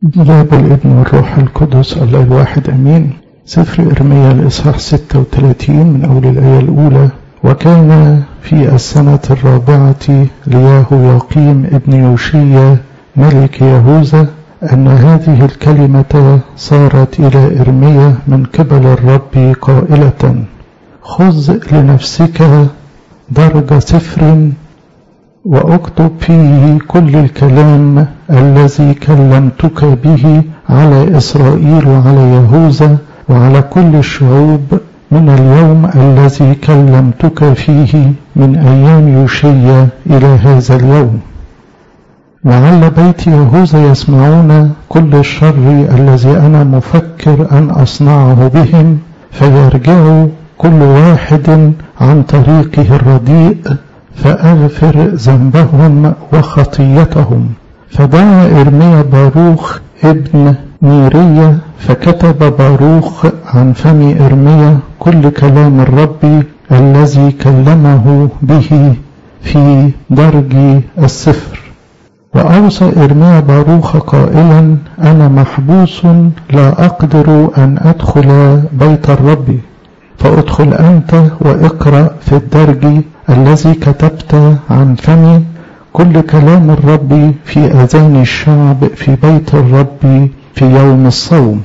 بسم الله والابن والروح القدس الله الواحد امين سفر ارميا الاصحاح 36 من اول الايه الاولى وكان في السنه الرابعه لياهو يقيم ابن يوشيا ملك يهوذا ان هذه الكلمه صارت الى ارميا من قبل الرب قائله خذ لنفسك درج سفر واكتب فيه كل الكلام الذي كلمتك به على اسرائيل وعلى يهوذا وعلى كل الشعوب من اليوم الذي كلمتك فيه من ايام يوشيا الى هذا اليوم لعل بيت يهوذا يسمعون كل الشر الذي انا مفكر ان اصنعه بهم فيرجع كل واحد عن طريقه الرديء فأغفر ذنبهم وخطيتهم فدعا إرميا باروخ ابن نيرية فكتب باروخ عن فم إرميا كل كلام الرب الذي كلمه به في درج السفر وأوصى إرميا باروخ قائلا أنا محبوس لا أقدر أن أدخل بيت الرب فادخل أنت واقرأ في الدرج الذي كتبت عن فمي كل كلام الرب في اذان الشعب في بيت الرب في يوم الصوم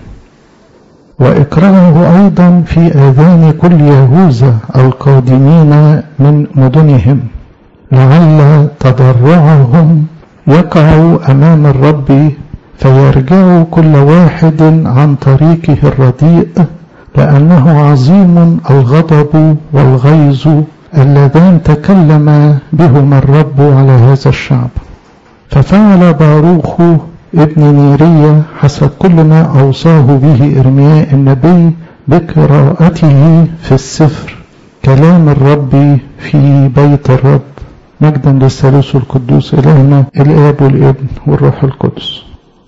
واقراه ايضا في اذان كل يهوذا القادمين من مدنهم لعل تضرعهم يقع امام الرب فيرجع كل واحد عن طريقه الرديء لانه عظيم الغضب والغيظ اللذان تكلم بهما الرب على هذا الشعب ففعل باروخ ابن نيرية حسب كل ما أوصاه به إرمياء النبي بقراءته في السفر كلام الرب في بيت الرب مجدا للثالوث القدوس إلهنا الآب والابن والروح القدس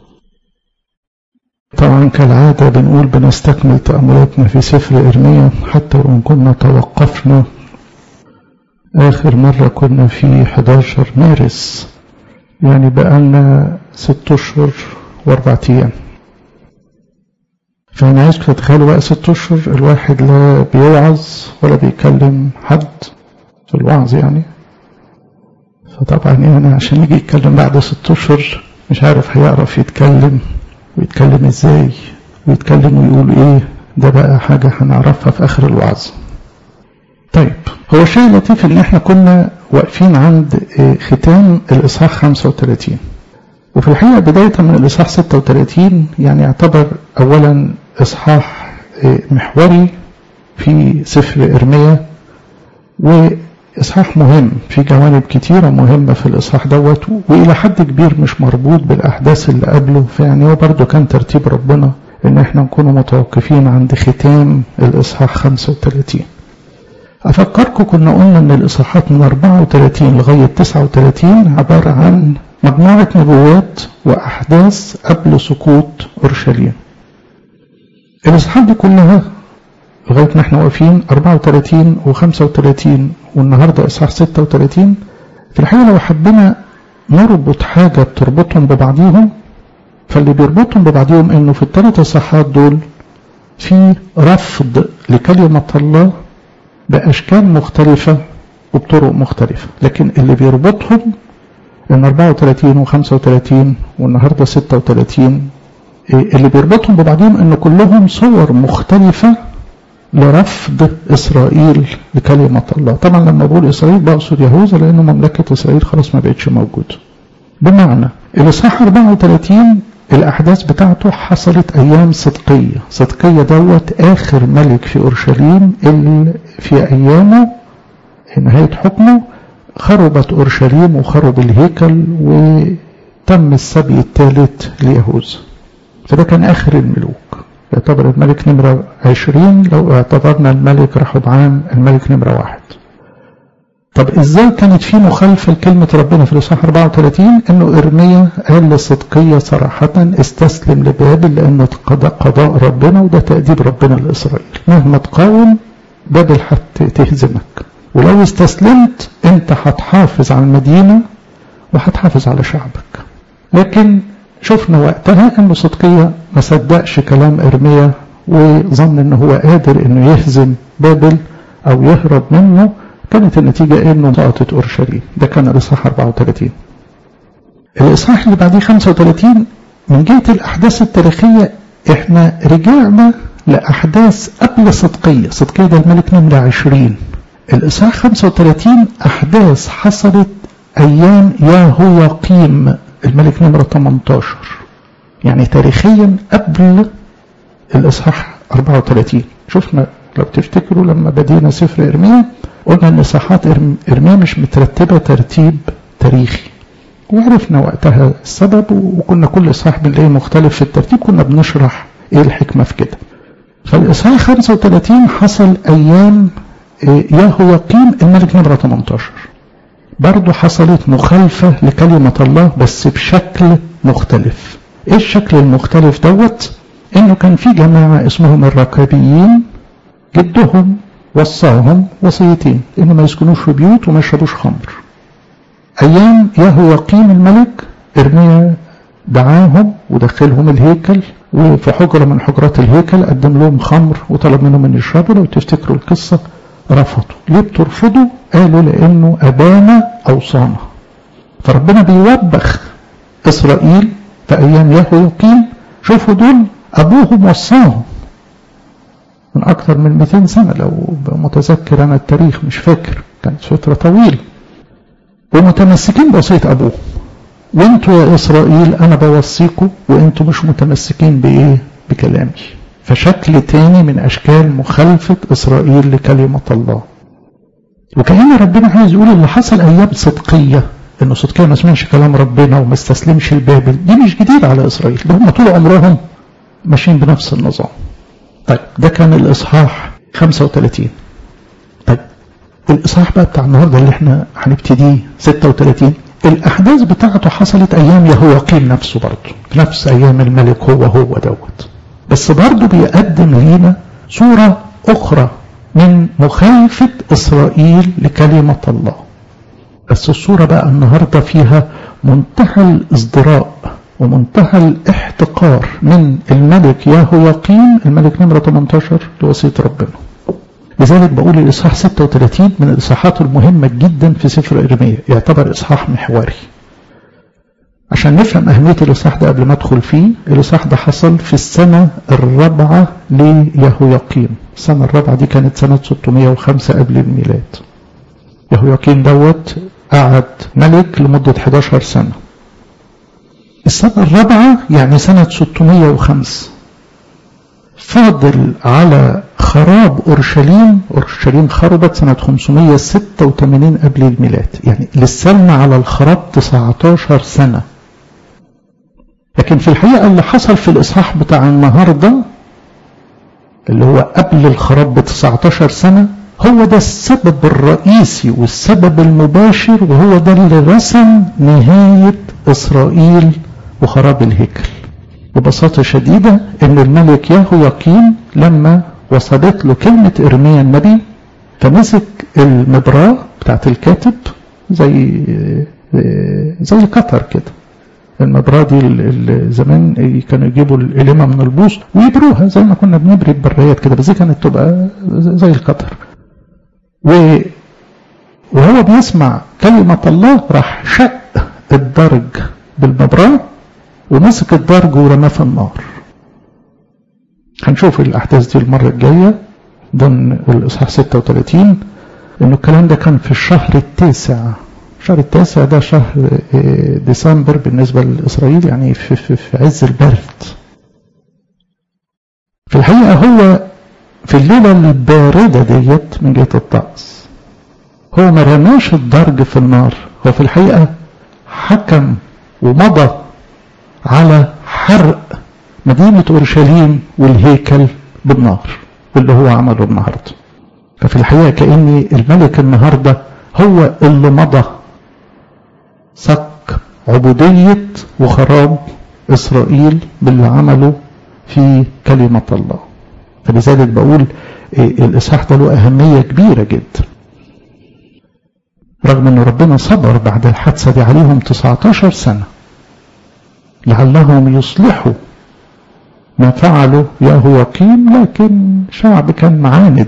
طبعا كالعادة بنقول بنستكمل تأملاتنا في سفر إرميا حتى وإن كنا توقفنا آخر مرة كنا في 11 مارس يعني بقالنا ست أشهر وأربع أيام فأنا عايزك تتخيلوا بقى ست أشهر الواحد لا بيوعظ ولا بيكلم حد في الوعظ يعني فطبعا يعني عشان يجي يتكلم بعد ست أشهر مش عارف هيعرف يتكلم ويتكلم ازاي ويتكلم ويقول ايه ده بقى حاجة هنعرفها في آخر الوعظ طيب هو شيء لطيف ان احنا كنا واقفين عند ختام الاصحاح 35 وفي الحقيقه بدايه من الاصحاح 36 يعني يعتبر اولا اصحاح محوري في سفر ارميا واصحاح مهم في جوانب كتيره مهمه في الاصحاح دوت والى حد كبير مش مربوط بالاحداث اللي قبله فيعني هو برضه كان ترتيب ربنا ان احنا نكون متوقفين عند ختام الاصحاح 35 أفكركم كنا قلنا إن الإصحاحات من 34 لغاية 39 عبارة عن مجموعة نبوات وأحداث قبل سقوط أورشليم. الإصحاحات دي كلها لغاية ما احنا واقفين 34 و35 والنهاردة إصحاح 36 في الحقيقة لو حبينا نربط حاجة بتربطهم ببعضيهم فاللي بيربطهم ببعضيهم إنه في الثلاث إصحاحات دول في رفض لكلمة الله بأشكال مختلفة وبطرق مختلفة لكن اللي بيربطهم ان 34 و35 والنهارده 36 اللي بيربطهم ببعضهم ان كلهم صور مختلفة لرفض اسرائيل لكلمة الله طبعا لما بقول اسرائيل بقصد يهوذا لان مملكة اسرائيل خلاص ما بقتش موجودة بمعنى الاصحاح 34 الأحداث بتاعته حصلت أيام صدقية صدقية دوت آخر ملك في أورشليم اللي في أيامه نهاية حكمه خربت أورشليم وخرب الهيكل وتم السبي الثالث ليهوذا فده كان آخر الملوك يعتبر الملك نمرة عشرين لو اعتبرنا الملك رحبعام الملك نمرة واحد طب ازاي كانت في مخالفة لكلمة ربنا في الإصحاح 34 انه ارميا قال لصدقية صراحة استسلم لبابل لان قضاء قضاء ربنا وده تأديب ربنا لإسرائيل مهما تقاوم بابل هتهزمك ولو استسلمت انت هتحافظ على المدينة وهتحافظ على شعبك لكن شفنا وقتها انه صدقية ما صدقش كلام ارميا وظن ان هو قادر انه يهزم بابل او يهرب منه كانت النتيجة انه سقطت اورشليم ده كان الاصحاح 34 الاصحاح اللي بعديه 35 من جهة الاحداث التاريخية احنا رجعنا لاحداث قبل صدقية صدقية ده الملك نمرة 20 الاصحاح 35 احداث حصلت ايام ياهوياقيم الملك نمرة 18 يعني تاريخيا قبل الإصحاح 34 شفنا لو تفتكروا لما بدينا سفر إرميا قلنا أن إصحاحات إرميا مش مترتبة ترتيب تاريخي وعرفنا وقتها السبب وكنا كل إصحاح بنلاقيه مختلف في الترتيب كنا بنشرح إيه الحكمة في كده فالإصحاح 35 حصل أيام ياهوياقيم الملك نمرة 18 برضه حصلت مخالفة لكلمة الله بس بشكل مختلف ايه الشكل المختلف دوت انه كان في جماعة اسمهم الركابيين جدهم وصاهم وصيتين انه ما يسكنوش في بيوت وما يشربوش خمر ايام يهوياقيم الملك ارميا دعاهم ودخلهم الهيكل وفي حجرة من حجرات الهيكل قدم لهم خمر وطلب منهم ان يشربوا لو تفتكروا القصة رفضوا ليه بترفضوا قالوا لانه ابانا اوصانا فربنا بيوبخ اسرائيل في ايام يهوياقيم شوفوا دول ابوهم وصاهم من اكثر من 200 سنه لو متذكر انا التاريخ مش فاكر كانت فتره طويله ومتمسكين بوصيه ابوهم وانتوا يا اسرائيل انا بوصيكم وانتوا مش متمسكين بايه بكلامي فشكل تاني من اشكال مخالفه اسرائيل لكلمه الله وكأن ربنا عايز يقول اللي حصل ايام صدقيه انه صدقيه ما سمعش كلام ربنا وما استسلمش لبابل دي مش جديده على اسرائيل ده هم طول عمرهم ماشيين بنفس النظام طيب ده كان الاصحاح 35 طيب الاصحاح بقى بتاع النهارده اللي احنا هنبتديه 36 الاحداث بتاعته حصلت ايام يهوياقيم نفسه برضه نفس ايام الملك هو هو دوت بس برضه بيقدم لينا صوره اخرى من مخالفه اسرائيل لكلمه الله بس الصورة بقى النهاردة فيها منتهى الازدراء ومنتهى الاحتقار من الملك ياهوياقيم الملك نمرة 18 لوصية ربنا لذلك بقول الإصحاح 36 من الإصحاحات المهمة جدا في سفر إرميا يعتبر إصحاح محوري عشان نفهم أهمية الإصحاح ده قبل ما أدخل فيه الإصحاح ده حصل في السنة الرابعة ليهوياقيم السنة الرابعة دي كانت سنة 605 قبل الميلاد يهوياقيم دوت قعد ملك لمدة 11 سنة السنة الرابعة يعني سنة 605 فاضل على خراب أورشليم أورشليم خربت سنة 586 قبل الميلاد يعني لسه على الخراب 19 سنة لكن في الحقيقة اللي حصل في الإصحاح بتاع النهاردة اللي هو قبل الخراب ب 19 سنة هو ده السبب الرئيسي والسبب المباشر وهو ده اللي رسم نهاية إسرائيل وخراب الهيكل ببساطة شديدة ان الملك ياهوياقيم لما وصلت له كلمة ارميا النبي فمسك المبراة بتاعت الكاتب زي زي قطر كده المبراة دي زمان كانوا يجيبوا القلمة من البوص ويبروها زي ما كنا بنبري البريات كده بس دي كانت تبقى زي القطر و وهو بيسمع كلمة الله راح شق الدرج بالمبراة ومسك الدرج ورماه في النار هنشوف الأحداث دي المرة الجاية ضمن الإصحاح 36 إنه الكلام ده كان في الشهر التاسع الشهر التاسع ده شهر ديسمبر بالنسبة لإسرائيل يعني في, في, في عز البرد في الحقيقة هو في الليلة الباردة ديت من جهة الطقس هو ما رماش الدرج في النار هو في الحقيقة حكم ومضى على حرق مدينة أورشليم والهيكل بالنار واللي هو عمله النهاردة ففي الحقيقة كأن الملك النهاردة هو اللي مضى صك عبودية وخراب إسرائيل باللي عمله في كلمة الله فلذلك بقول الإصحاح ده له أهمية كبيرة جدا رغم أن ربنا صبر بعد الحادثة دي عليهم 19 سنة لعلهم يصلحوا ما فعلوا يهوياقيم لكن شعب كان معاند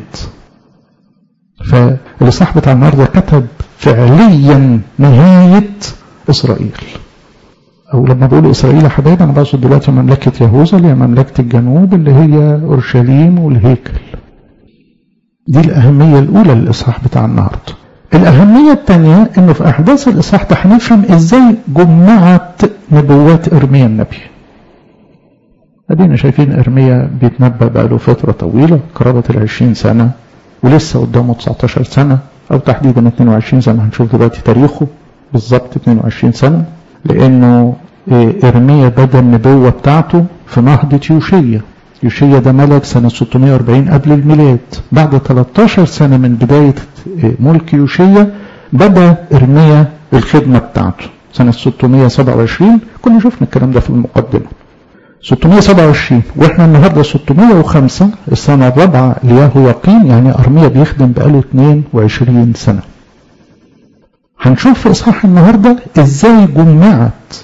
فالإصحاح بتاع النهارده كتب فعليا نهاية إسرائيل أو لما بقول إسرائيل يا حبايبي أنا بقصد دلوقتي مملكة يهوذا اللي هي مملكة الجنوب اللي هي أورشليم والهيكل دي الأهمية الأولى للإصحاح بتاع النهارده الأهمية الثانية إنه في أحداث الإصحاح ده هنفهم إزاي جمعت نبوات إرميا النبي. أدينا شايفين إرميا بيتنبأ بقاله فترة طويلة قرابة العشرين سنة ولسه قدامه 19 سنة أو تحديدا 22 سنة هنشوف دلوقتي تاريخه بالظبط 22 سنة لأنه إرميا بدأ النبوة بتاعته في نهضة يوشية يوشيا ده ملك سنة 640 قبل الميلاد بعد 13 سنة من بداية ملك يوشيا بدأ إرميا الخدمة بتاعته سنة 627 كنا شفنا الكلام ده في المقدمة 627 واحنا النهاردة 605 السنة الرابعة ليهوياقيم يعني أرميا بيخدم بقاله 22 سنة هنشوف في إصحاح النهاردة إزاي جمعت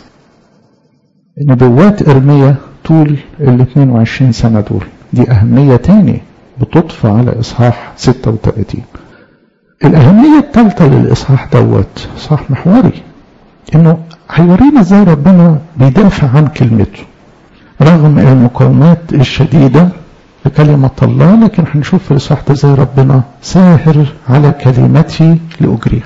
نبوات إرميا طول ال 22 سنة دول دي أهمية تاني بتضفى على إصحاح 36 الأهمية الثالثة للإصحاح دوت إصحاح محوري إنه هيورينا إزاي ربنا بيدافع عن كلمته رغم المقاومات الشديدة لكلمة الله لكن هنشوف في الإصحاح ده إزاي ربنا ساهر على كلمته لأجريها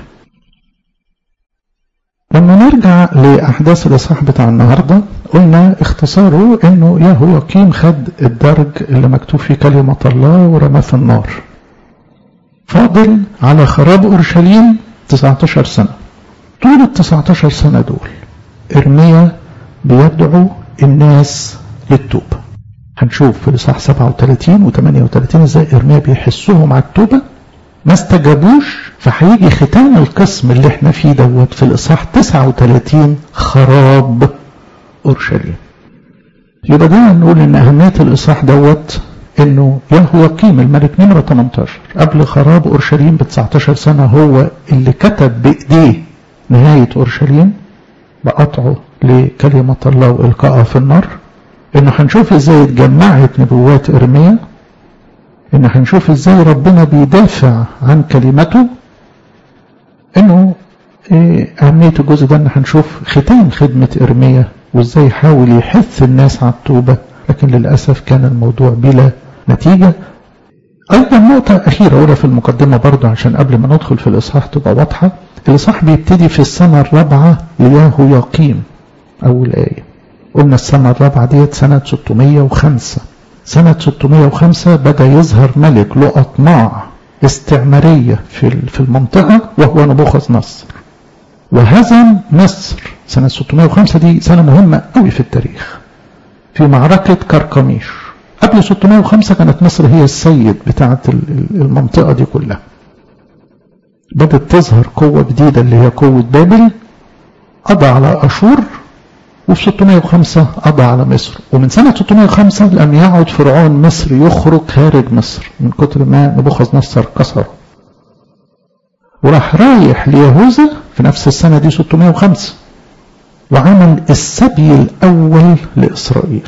لما نرجع لأحداث الإصحاح بتاع النهاردة قلنا اختصاره إنه يهوياقيم خد الدرج اللي مكتوب فيه كلمة الله ورماه في النار فاضل على خراب أورشليم 19 سنة طول ال 19 سنة دول إرميا بيدعو الناس للتوبة هنشوف في الإصحاح 37 و 38 إزاي إرميا بيحسهم على التوبة ما استجابوش فهيجي ختام القسم اللي احنا فيه دوت في الإصحاح 39 خراب أورشليم يبقى ده نقول إن أهمية الإصحاح دوت انه يهوياقيم الملك نمرة 18 قبل خراب اورشليم ب 19 سنة هو اللي كتب بايديه نهاية اورشليم بقطعه لكلمة الله والقائها في النار انه هنشوف ازاي اتجمعت نبوات ارميا ان هنشوف ازاي ربنا بيدافع عن كلمته انه إيه اهمية الجزء ده ان هنشوف ختام خدمة ارميا وازاي يحاول يحث الناس على التوبة لكن للأسف كان الموضوع بلا نتيجة أيضا نقطة أخيرة أولى في المقدمة برضه عشان قبل ما ندخل في الإصحاح تبقى واضحة الإصحاح بيبتدي في السنة الرابعة ليهوياقيم أول آية قلنا السنة الرابعة ديت سنة 605 سنة 605 بدأ يظهر ملك له أطماع استعمارية في في المنطقة وهو نبوخذ نصر وهزم مصر سنة 605 دي سنة مهمة قوي في التاريخ في معركة كركميش قبل 605 كانت مصر هي السيد بتاعة المنطقة دي كلها بدأت تظهر قوة جديدة اللي هي قوة بابل قضى على أشور وفي 605 قضى على مصر ومن سنة 605 لم يعد فرعون مصر يخرج خارج مصر من كتر ما نبوخذ نصر كسره وراح رايح ليهوذا في نفس السنة دي 605 وعمل السبي الأول لإسرائيل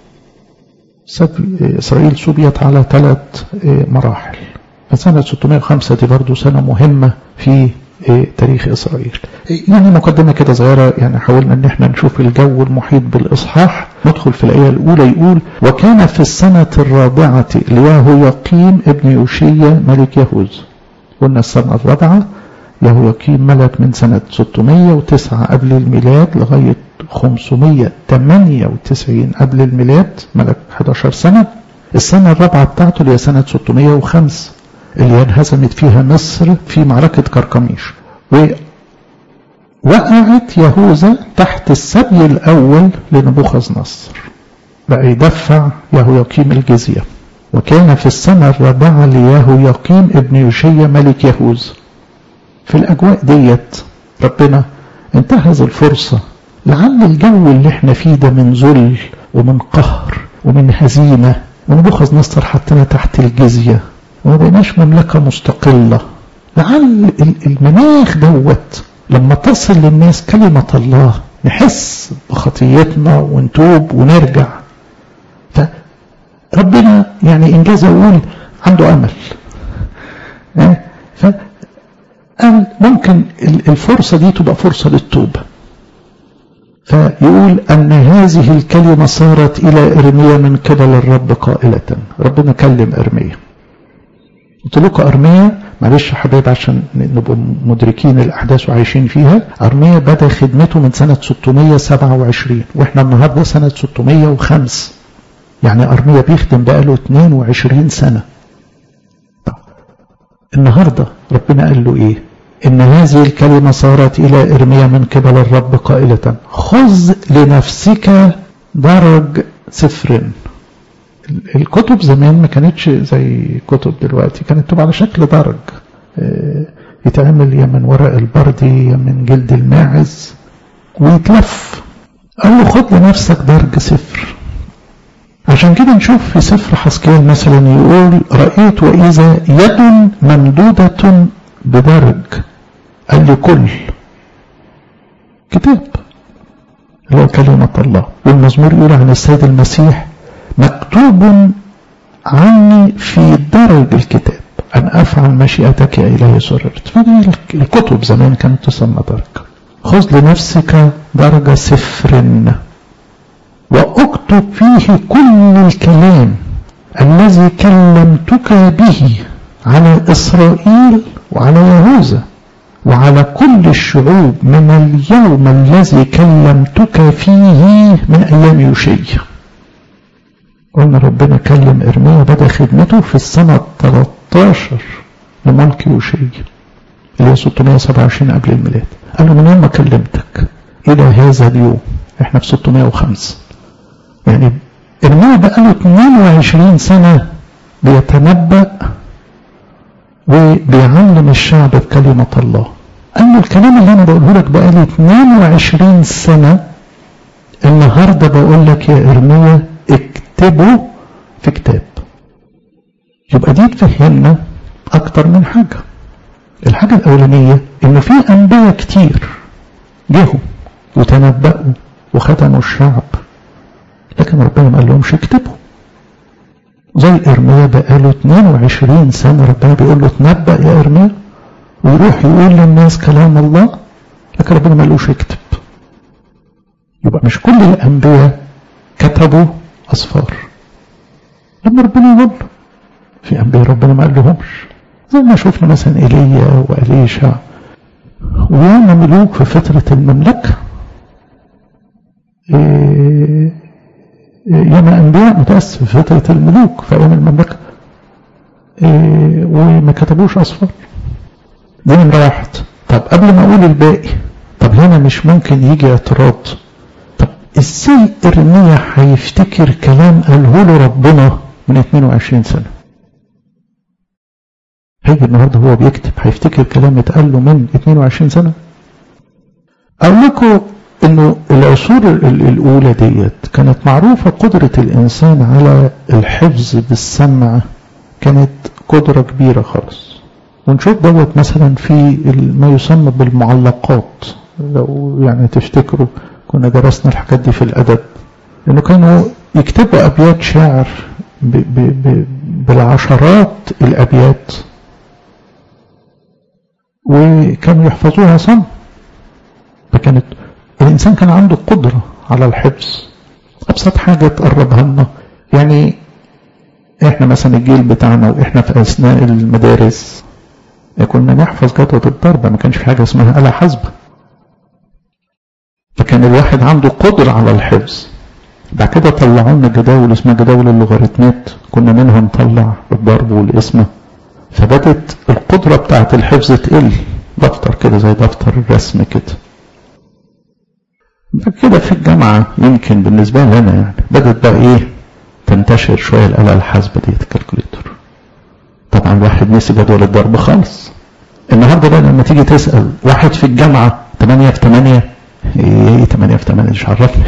سبي إسرائيل سبيت على ثلاث مراحل فسنة 605 دي برضو سنة مهمة في تاريخ إسرائيل يعني مقدمة كده صغيرة يعني حاولنا أن احنا نشوف الجو المحيط بالإصحاح ندخل في الآية الأولى يقول وكان في السنة الرابعة ليهوياقيم ابن يوشية ملك يهوذ قلنا السنة الرابعة يهوياقيم ملك من سنة 609 قبل الميلاد لغاية 598 قبل الميلاد ملك 11 سنة السنة الرابعة بتاعته اللي هي سنة 605 اللي انهزمت فيها مصر في معركة كركميش ووقعت يهوذا تحت السبي الأول لنبوخذ نصر بقى يدفع يهوياقيم الجزية وكان في السنة الرابعة ليهوياقيم ابن يوشية ملك يهوذا في الأجواء ديت ربنا انتهز الفرصة لعل الجو اللي احنا فيه ده من ذل ومن قهر ومن هزيمة ونبوخذ نصر حطنا تحت الجزية وما بقيناش مملكة مستقلة لعل المناخ دوت لما تصل للناس كلمة الله نحس خطيتنا ونتوب ونرجع فربنا يعني إنجاز أقول عنده أمل فقال ممكن الفرصة دي تبقى فرصة للتوبة فيقول أن هذه الكلمة صارت إلى إرميا من قبل الرب قائلة ربنا كلم إرميا قلت لكم أرميا معلش يا حبايب عشان نبقى مدركين الأحداث وعايشين فيها أرميا بدأ خدمته من سنة 627 وإحنا النهاردة سنة 605 يعني أرميا بيخدم بقاله 22 سنة النهاردة ربنا قال له إيه إن هذه الكلمة صارت إلى إرميا من قبل الرب قائلة خذ لنفسك درج سفر الكتب زمان ما كانتش زي كتب دلوقتي كانت تبقى على شكل درج يتعمل يا من ورق البردي يا من جلد الماعز ويتلف قال له خد لنفسك درج سفر عشان كده نشوف في سفر حسكيل مثلا يقول رأيت وإذا يد ممدودة بدرج قال لي كل كتاب اللي هو كلمة الله والمزمور يقول عن السيد المسيح مكتوب عني في درج الكتاب أن أفعل مشيئتك يا إلهي سررت فدي الكتب زمان كانت تسمى درج خذ لنفسك درج سفر واكتب فيه كل الكلام الذي كلمتك به على إسرائيل وعلى يهوذا وعلى كل الشعوب من اليوم الذي كلمتك فيه من أيام يوشيا قلنا ربنا كلم إرميا بدأ خدمته في السنة 13 لملك يوشيا اللي هي 627 قبل الميلاد قال له من يوم ما كلمتك إلى هذا اليوم احنا في 605 يعني إرميا بقاله 22 سنة بيتنبأ وبيعلم الشعب بكلمة الله قال له الكلام اللي أنا بقوله لك بقالي 22 سنة النهاردة بقول لك يا إرميا اكتبه في كتاب يبقى دي تفهمنا أكتر من حاجة الحاجة الأولانية إنه في أنبياء كتير جهوا وتنبأوا وختموا الشعب لكن ربنا ما قال لهمش اكتبوا زي إرميا بقاله 22 سنة ربنا بيقول له تنبأ يا إرميا ويروح يقول للناس كلام الله لكن ربنا ما قالوش اكتب يبقى مش كل الأنبياء كتبوا أصفار لما ربنا يقول في أنبياء ربنا ما قال لهمش زي ما شفنا مثلا إيليا وأليشع وياما ملوك في فترة المملكة إيه ياما أنبياء متأسف في فترة الملوك في أيام المملكة إيه وما كتبوش أصفار دي نمرة واحد طب قبل ما أقول الباقي طب هنا مش ممكن يجي اعتراض طب ازاي إرميا هيفتكر كلام قاله له ربنا من 22 سنة هيجي النهارده هو بيكتب هيفتكر كلام اتقال له من 22 سنة أقول لكم انه العصور الاولى ديت كانت معروفة قدرة الانسان على الحفظ بالسمع كانت قدرة كبيرة خالص ونشوف دوت مثلا في ما يسمى بالمعلقات لو يعني تفتكروا كنا درسنا الحاجات دي في الادب انه كانوا يكتبوا ابيات شعر ب ب ب بالعشرات الابيات وكانوا يحفظوها صم فكانت الإنسان كان عنده قدرة على الحفظ أبسط حاجة تقربها لنا يعني إحنا مثلا الجيل بتاعنا وإحنا في أثناء المدارس كنا نحفظ جدول الضرب ما كانش في حاجة اسمها آلة حاسبة فكان الواحد عنده قدرة على الحفظ بعد كده طلعوا لنا جداول اسمها جداول اللوغاريتمات كنا منها نطلع الضرب والاسم فبدت القدرة بتاعت الحفظ تقل دفتر كده زي دفتر الرسم كده كده في الجامعة يمكن بالنسبة لنا يعني بدأت بقى ايه تنتشر شوية الآلة الحاسبة ديت الكالكوليتر طبعا الواحد نسي جدول الضرب خالص النهارده بقى لما تيجي تسأل واحد في الجامعة 8 في 8 ايه 8 في 8 مش عرفني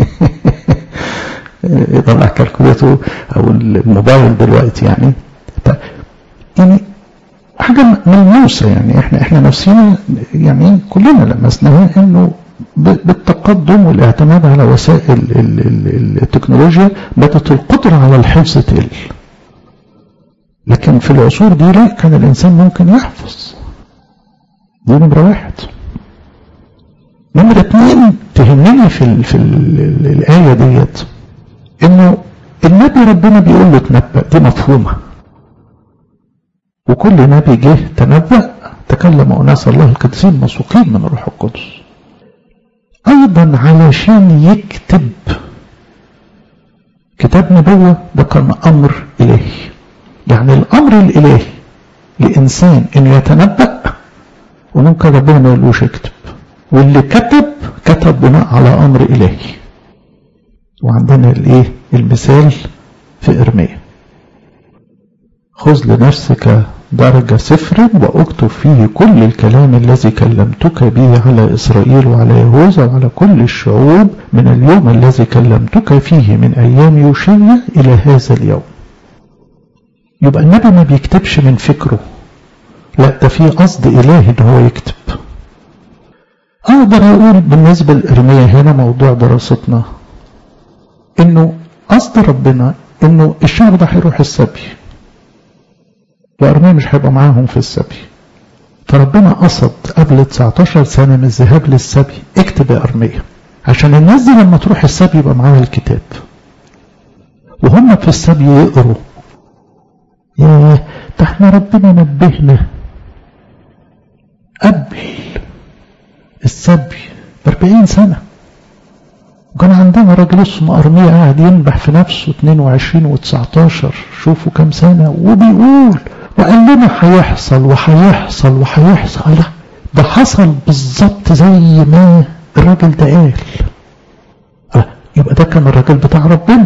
يطلع كالكوليتر او الموبايل دلوقتي يعني يعني حاجة ملموسة يعني احنا احنا نفسنا يعني كلنا لمسناها انه بالتقدم والاعتماد على وسائل التكنولوجيا بدأت القدرة على الحفظ تقل لكن في العصور دي لا كان الإنسان ممكن يحفظ دي نمرة واحد نمرة اتنين تهمني في, ال في ال الآية ديت إنه النبي ربنا بيقول له تنبأ دي مفهومة وكل نبي جه تنبأ تكلم أناس الله القديسين مسوقين من الروح القدس أيضا علشان يكتب كتاب نبوة ده كان أمر إلهي يعني الأمر الإلهي لإنسان إنه يتنبأ وممكن ربنا ما يقولوش اكتب واللي كتب كتب بناء على أمر إلهي وعندنا الإيه المثال في إرميا خذ لنفسك درجة سفر واكتب فيه كل الكلام الذي كلمتك به على إسرائيل وعلى يهوذا وعلى كل الشعوب من اليوم الذي كلمتك فيه من أيام يوشيا إلى هذا اليوم يبقى النبي ما بيكتبش من فكره لا ده في قصد إلهي إن هو يكتب أقدر أقول بالنسبة لإرميا هنا موضوع دراستنا إنه قصد ربنا إنه الشعب ده هيروح السبي وأرميا مش هيبقى معاهم في السبي فربنا قصد قبل 19 سنة من الذهاب للسبي اكتب يا أرميا عشان الناس دي لما تروح السبي يبقى معاها الكتاب وهم في السبي يقروا ياه ده احنا ربنا نبهنا قبل السبي بأربعين سنة وكان عندنا راجل اسمه أرمية قاعد ينبح في نفسه 22 و19 شوفوا كام سنة وبيقول وقال لنا هيحصل وهيحصل وهيحصل لا ده حصل بالظبط زي ما الراجل ده قال أه يبقى ده كان الراجل بتاع ربنا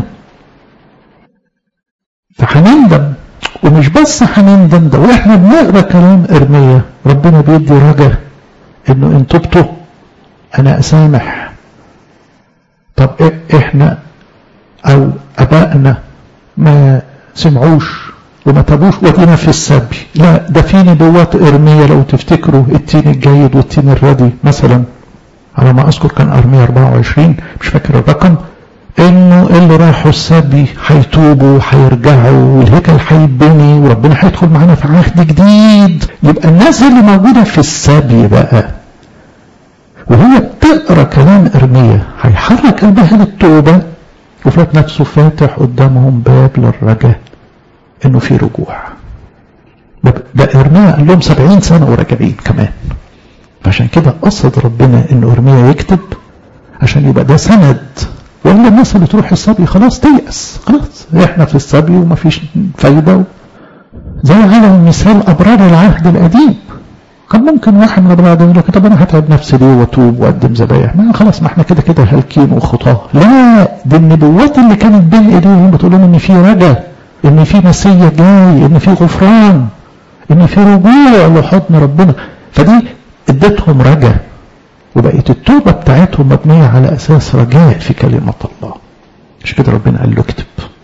فهنندم ومش بس هنندم ده واحنا بنقرا كلام ارميا ربنا بيدي رجا انه ان تبتوا انا اسامح طب احنا او ابائنا ما سمعوش وما تابوش ودينا في السبي لا ده في نبوات ارميا لو تفتكروا التين الجيد والتين الردي مثلا على ما اذكر كان ارميا 24 مش فاكر الرقم انه اللي راحوا السبي هيتوبوا هيرجعوا والهيكل هيتبني وربنا هيدخل معانا في عهد جديد يبقى الناس اللي موجوده في السبي بقى وهي بتقرا كلام ارميا هيحرك قلبها للتوبه وفات نفسه فاتح قدامهم باب للرجاء انه في رجوع ده ارميا قال لهم سبعين سنه وراجعين كمان فعشان كده قصد ربنا ان ارميا يكتب عشان يبقى ده سند ولا الناس اللي تروح السبي خلاص تيأس خلاص احنا في السبي ومفيش فايدة زي على مثال أبرار العهد القديم كان ممكن واحد من الأبرار يقول لك طب أنا هتعب نفسي ليه وأتوب وأقدم ذبايح ما خلاص ما احنا كده كده هالكين وخطاه لا دي النبوات اللي كانت بين إيديهم بتقول لهم إن في رجا إن في مسيا جاي إن في غفران إن في رجوع لحضن ربنا فدي ادتهم رجا وبقت التوبة بتاعتهم مبنية على أساس رجاء في كلمة الله مش كده ربنا قال له اكتب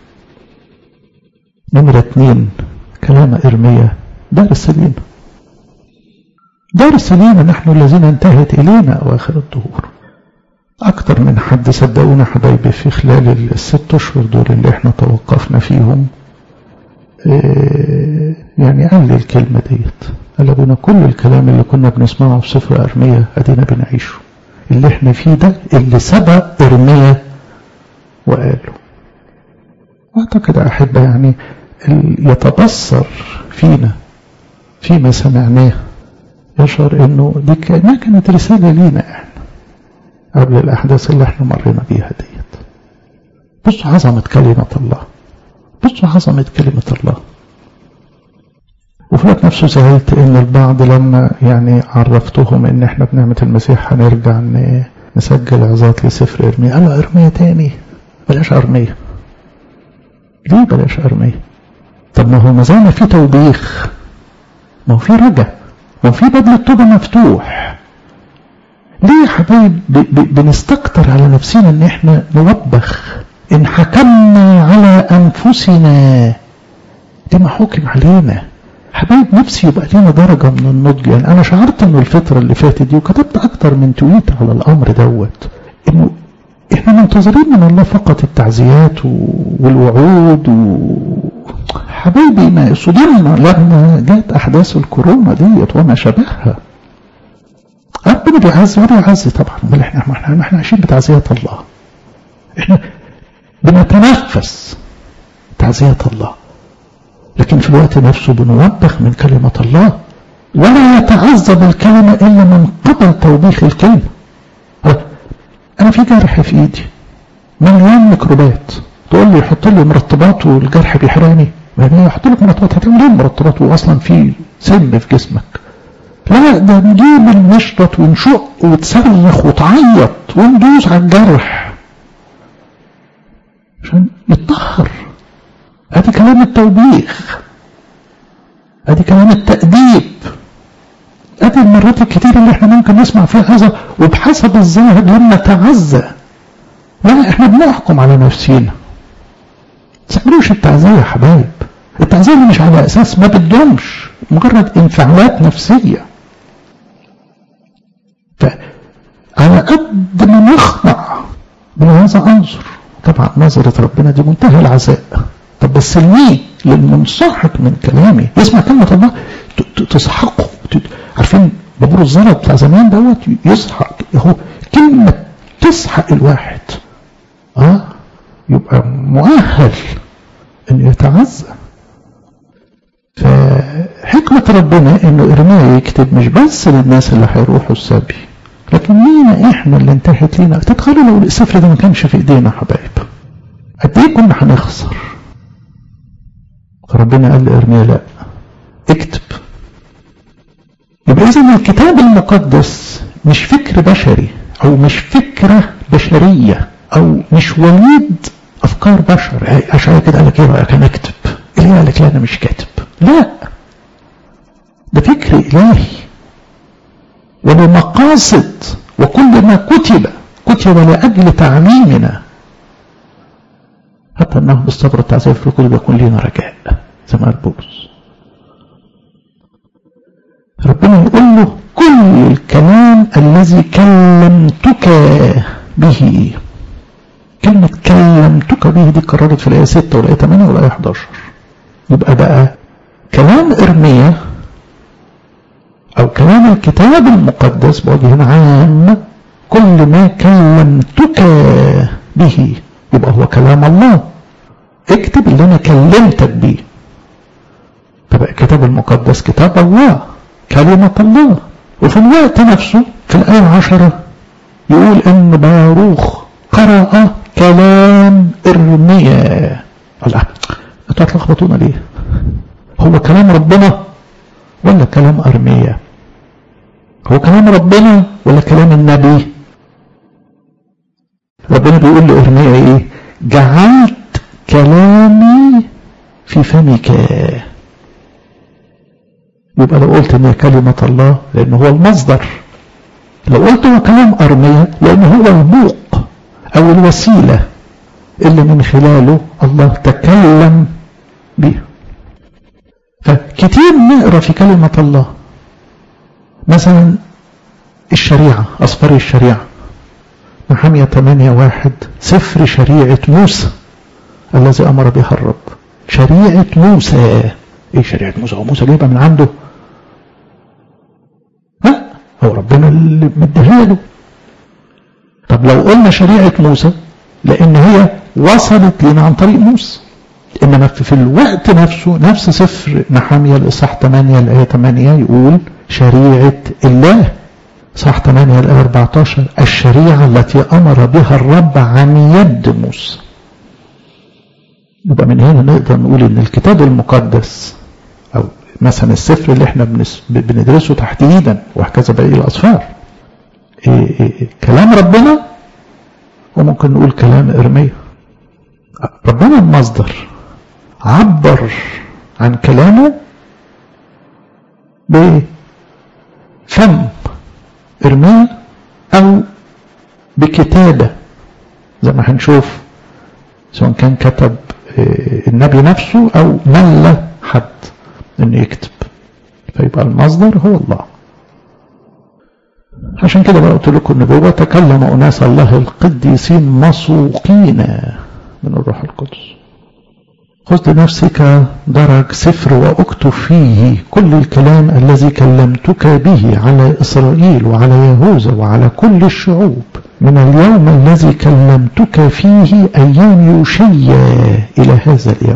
نمرة اتنين كلام إرميا درس لينا درس لينا نحن الذين انتهت إلينا أواخر الدهور أكتر من حد صدقونا حبايبي في خلال الست أشهر دول اللي احنا توقفنا فيهم إيه يعني قال لي الكلمة ديت قال ابونا كل الكلام اللي كنا بنسمعه في سفر ارميا ادينا بنعيشه اللي احنا فيه ده اللي سبق ارميا وقاله اعتقد احب يعني يتبصر فينا فيما سمعناه يشعر انه دي كانها كانت رساله لينا احنا قبل الاحداث اللي احنا مرينا بيها ديت بصوا عظمه كلمه الله بصوا عظمه كلمه الله وفي الوقت نفسه زعلت ان البعض لما يعني عرفتهم ان احنا بنعمة المسيح هنرجع نسجل عظات لسفر ارميا قالوا ارميا تاني بلاش ارميا ليه بلاش ارميا طب ما هو ما زال في توبيخ ما هو في رجع ما هو في باب التوبة مفتوح ليه يا حبايب بنستكتر على نفسنا ان احنا نوبخ ان حكمنا على انفسنا دي ما حكم علينا حبايب نفسي يبقى لينا درجة من النضج يعني أنا شعرت إنه الفترة اللي فاتت دي وكتبت أكتر من تويت على الأمر دوت إنه إحنا منتظرين من الله فقط التعزيات والوعود و... حبايبي ما صدمنا لما جت أحداث الكورونا ديت وما شابهها ربنا بيعزي ولا يعزي طبعا امال احنا احنا احنا عايشين بتعزيات الله احنا بنتنفس تعزيات الله لكن في الوقت نفسه بنوبخ من كلمة الله ولا يتعذب الكلمة إلا من قبل توبيخ الكلمة أنا في جرح في إيدي مليان ميكروبات تقول لي يحط لي مرطبات والجرح بيحرقني ما هي يحط لك مرطبات هتعمل ايه مرطبات واصلا في سم في جسمك لا ده نجيب المشرط ونشق وتصرخ وتعيط وندوس على الجرح عشان يتطهر ادي كلام التوبيخ ادي كلام التأديب ادي المرات الكتيرة اللي احنا ممكن نسمع فيها هذا وبحسب الظاهر لما تعزى لا احنا بنحكم على نفسينا تعملوش التعزية يا حبايب التعزية مش على اساس ما بدهمش مجرد انفعالات نفسية فعلى قد ما نخضع بهذا انظر طبعا نظرة ربنا دي منتهى العزاء طب بس لمين للمنسحق من كلامي يسمع كلمة الله تسحقه عارفين بابور الزلط بتاع زمان دوت يسحق اهو كلمة تسحق الواحد اه يبقى مؤهل ان يتعزى فحكمة ربنا انه ارميا يكتب مش بس للناس اللي هيروحوا السبي لكن لينا احنا اللي انتهت لينا تتخيلوا لو السفر ده ما كانش في ايدينا حبايب قد ايه كنا هنخسر فربنا قال لارميا لا اكتب يبقى اذا الكتاب المقدس مش فكر بشري او مش فكرة بشرية او مش وليد افكار بشر عشان كده قال لك ايه رايك انا اكتب اللي قال لك لا انا مش كاتب لا ده فكر الهي وبمقاصد وكل ما كتب كتب لاجل تعليمنا حتى انه بالصبر والتعزيه في الكل يكون لنا رجاء زي ما قال بولس ربنا يقول له كل الكلام الذي كلمتك به كلمة كلمتك به دي قررت في الآية 6 والآية 8 والآية 11 يبقى بقى كلام إرميا أو كلام الكتاب المقدس بوجه عام كل ما كلمتك به يبقى هو كلام الله اكتب اللي أنا كلمتك به فبقى الكتاب المقدس كتاب الله كلمة الله وفي الوقت نفسه في الآية عشرة يقول إن باروخ قرأ كلام إرميا الله انتوا هتلخبطونا ليه هو كلام ربنا ولا كلام أرميا هو كلام ربنا ولا كلام النبي ربنا بيقول لإرميا ايه جعلت كلامي في فمك يبقى لو قلت ان هي كلمة الله لان هو المصدر لو قلت هو كلام أرميا لان هو البوق او الوسيلة اللي من خلاله الله تكلم بها فكتير نقرا في كلمة الله مثلا الشريعة أصفار الشريعة محامية 8 واحد سفر شريعة موسى الذي أمر بها الرب شريعة موسى ايه شريعة موسى هو موسى جايبها من عنده لا هو ربنا اللي مديها له طب لو قلنا شريعة موسى لأن هي وصلت لنا عن طريق موسى إنما في الوقت نفسه نفس سفر نحامية الإصحاح 8 الآية 8 يقول شريعة الله صح 8 الآية 14 الشريعة التي أمر بها الرب عن يد موسى يبقى من هنا نقدر نقول إن الكتاب المقدس أو مثلا السفر اللي احنا بندرسه تحديدا وهكذا باقي الأصفار إيه إيه كلام ربنا وممكن نقول كلام إرميا ربنا المصدر عبر عن كلامه بفم إرميا أو بكتابة زي ما هنشوف سواء كان كتب النبي نفسه أو ملى حد إنه يكتب فيبقى المصدر هو الله عشان كده بقى قلت لكم النبوة تكلم أناس الله القديسين مسوقين من الروح القدس خذ لنفسك درج سفر واكتب فيه كل الكلام الذي كلمتك به على إسرائيل وعلى يهوذا وعلى كل الشعوب من اليوم الذي كلمتك فيه أيام يوشيا إلى هذا اليوم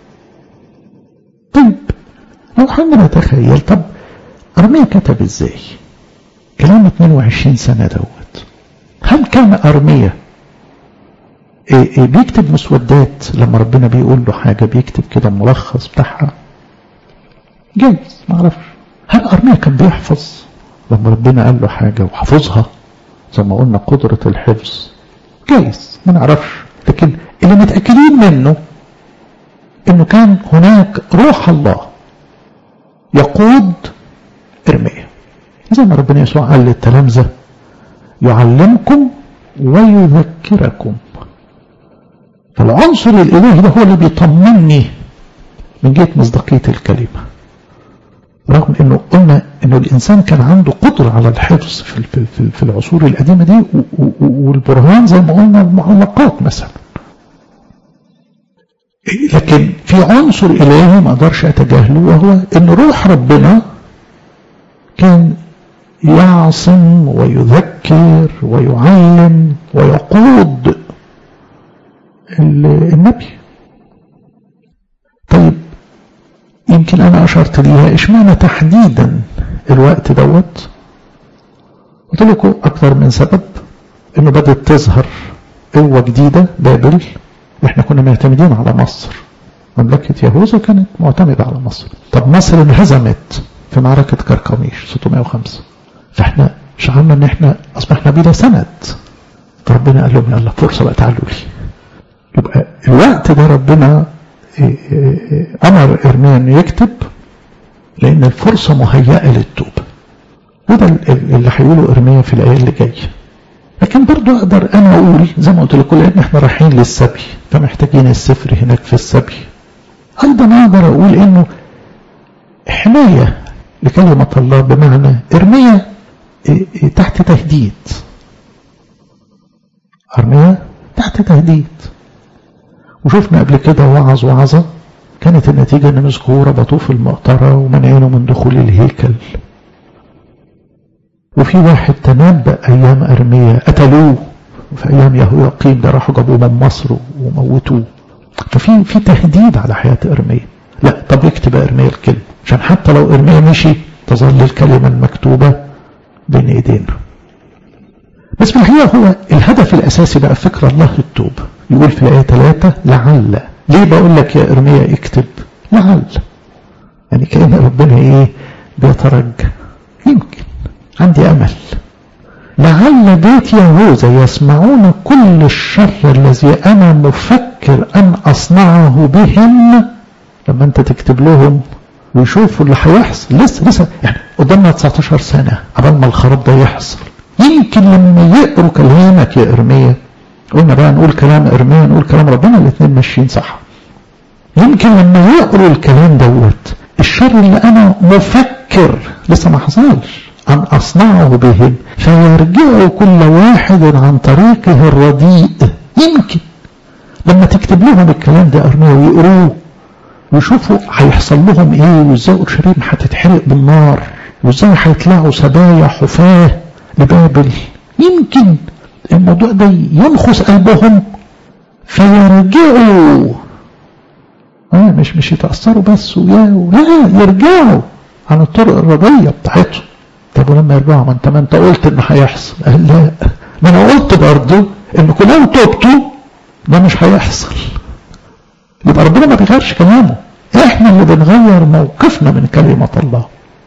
طيب لو حنا نتخيل طب أرميا كتب إزاي كلام 22 سنة دوت هل كان أرميا إيه إيه بيكتب مسودات لما ربنا بيقول له حاجة بيكتب كده ملخص بتاعها جايز ما اعرفش هل أرميا كان بيحفظ لما ربنا قال له حاجة وحفظها زي ما قلنا قدرة الحفظ جايز ما نعرفش لكن اللي متأكدين منه انه كان هناك روح الله يقود ارميا زي ما ربنا يسوع قال للتلامذة يعلمكم ويذكركم فالعنصر الالهي ده هو اللي بيطمني من جهه مصداقيه الكلمه رغم انه قلنا انه الانسان كان عنده قدره على الحفظ في في في العصور القديمه دي والبرهان زي ما قلنا المعلقات مثلا لكن في عنصر الهي ما اقدرش اتجاهله وهو ان روح ربنا كان يعصم ويذكر ويعلم ويقود النبي طيب يمكن انا اشرت ليها اشمعنى تحديدا الوقت دوت قلت لكم اكثر من سبب انه بدات تظهر قوه جديده بابل واحنا كنا معتمدين على مصر مملكه يهوذا كانت معتمده على مصر طب مصر انهزمت في معركه كركميش 605 فاحنا شعرنا ان احنا اصبحنا بلا سند فربنا قال لهم يلا فرصه بقى تعالوا لي يبقى الوقت ده ربنا امر ارميا انه يكتب لان الفرصه مهيئه للتوبه وده اللي هيقوله ارميا في الايه اللي جايه لكن برضو اقدر انا اقول زي ما قلت لكم لان احنا رايحين للسبي فمحتاجين السفر هناك في السبي ايضا اقدر اقول انه حمايه لكلمه الله بمعنى ارميا تحت تهديد ارميا تحت تهديد وشفنا قبل كده وعظ وعظة كانت النتيجة ان مسكوه ربطوه في المقطرة ومنعينه من دخول الهيكل وفي واحد تنبأ ايام ارميا قتلوه في ايام يهوياقيم ده راحوا جابوه من مصر وموتوه ففي في تهديد على حياة ارميا لا طب يكتب ارميا الكلمة عشان حتى لو ارميا مشي تظل الكلمة المكتوبة بين ايدينا بس في الحقيقة هو الهدف الاساسي بقى فكر الله التوبة يقول في الآية 3 لعل ليه بقول لك يا إرميا اكتب لعل يعني كأن ربنا إيه بيترجى يمكن عندي أمل لعل بيت يهوذا يسمعون كل الشر الذي أنا مفكر أن أصنعه بهم لما أنت تكتب لهم ويشوفوا اللي هيحصل لسه لسه يعني قدامنا 19 سنة قبل ما الخراب ده يحصل يمكن لما يقروا كلامك يا إرميا قلنا بقى نقول كلام ارميا نقول كلام ربنا الاثنين ماشيين صح يمكن لما يقروا الكلام دوت الشر اللي انا مفكر لسه ما حصلش ان اصنعه بهم فيرجعوا كل واحد عن طريقه الرديء يمكن لما تكتب لهم الكلام ده ارميا ويقروه ويشوفوا هيحصل لهم ايه وازاي اورشليم هتتحرق بالنار وازاي هيطلعوا سبايا حفاه لبابل يمكن الموضوع ده ينخس قلبهم فيرجعوا آه مش مش يتأثروا بس ويا لا يرجعوا عن الطرق الرضية بتاعتهم طب ولما يرجعوا ما انت ما انت قلت ان هيحصل قال لا ما انا قلت برضه انكم لو تبتوا ده مش هيحصل يبقى ربنا ما بيغيرش كلامه احنا اللي بنغير موقفنا من كلمة الله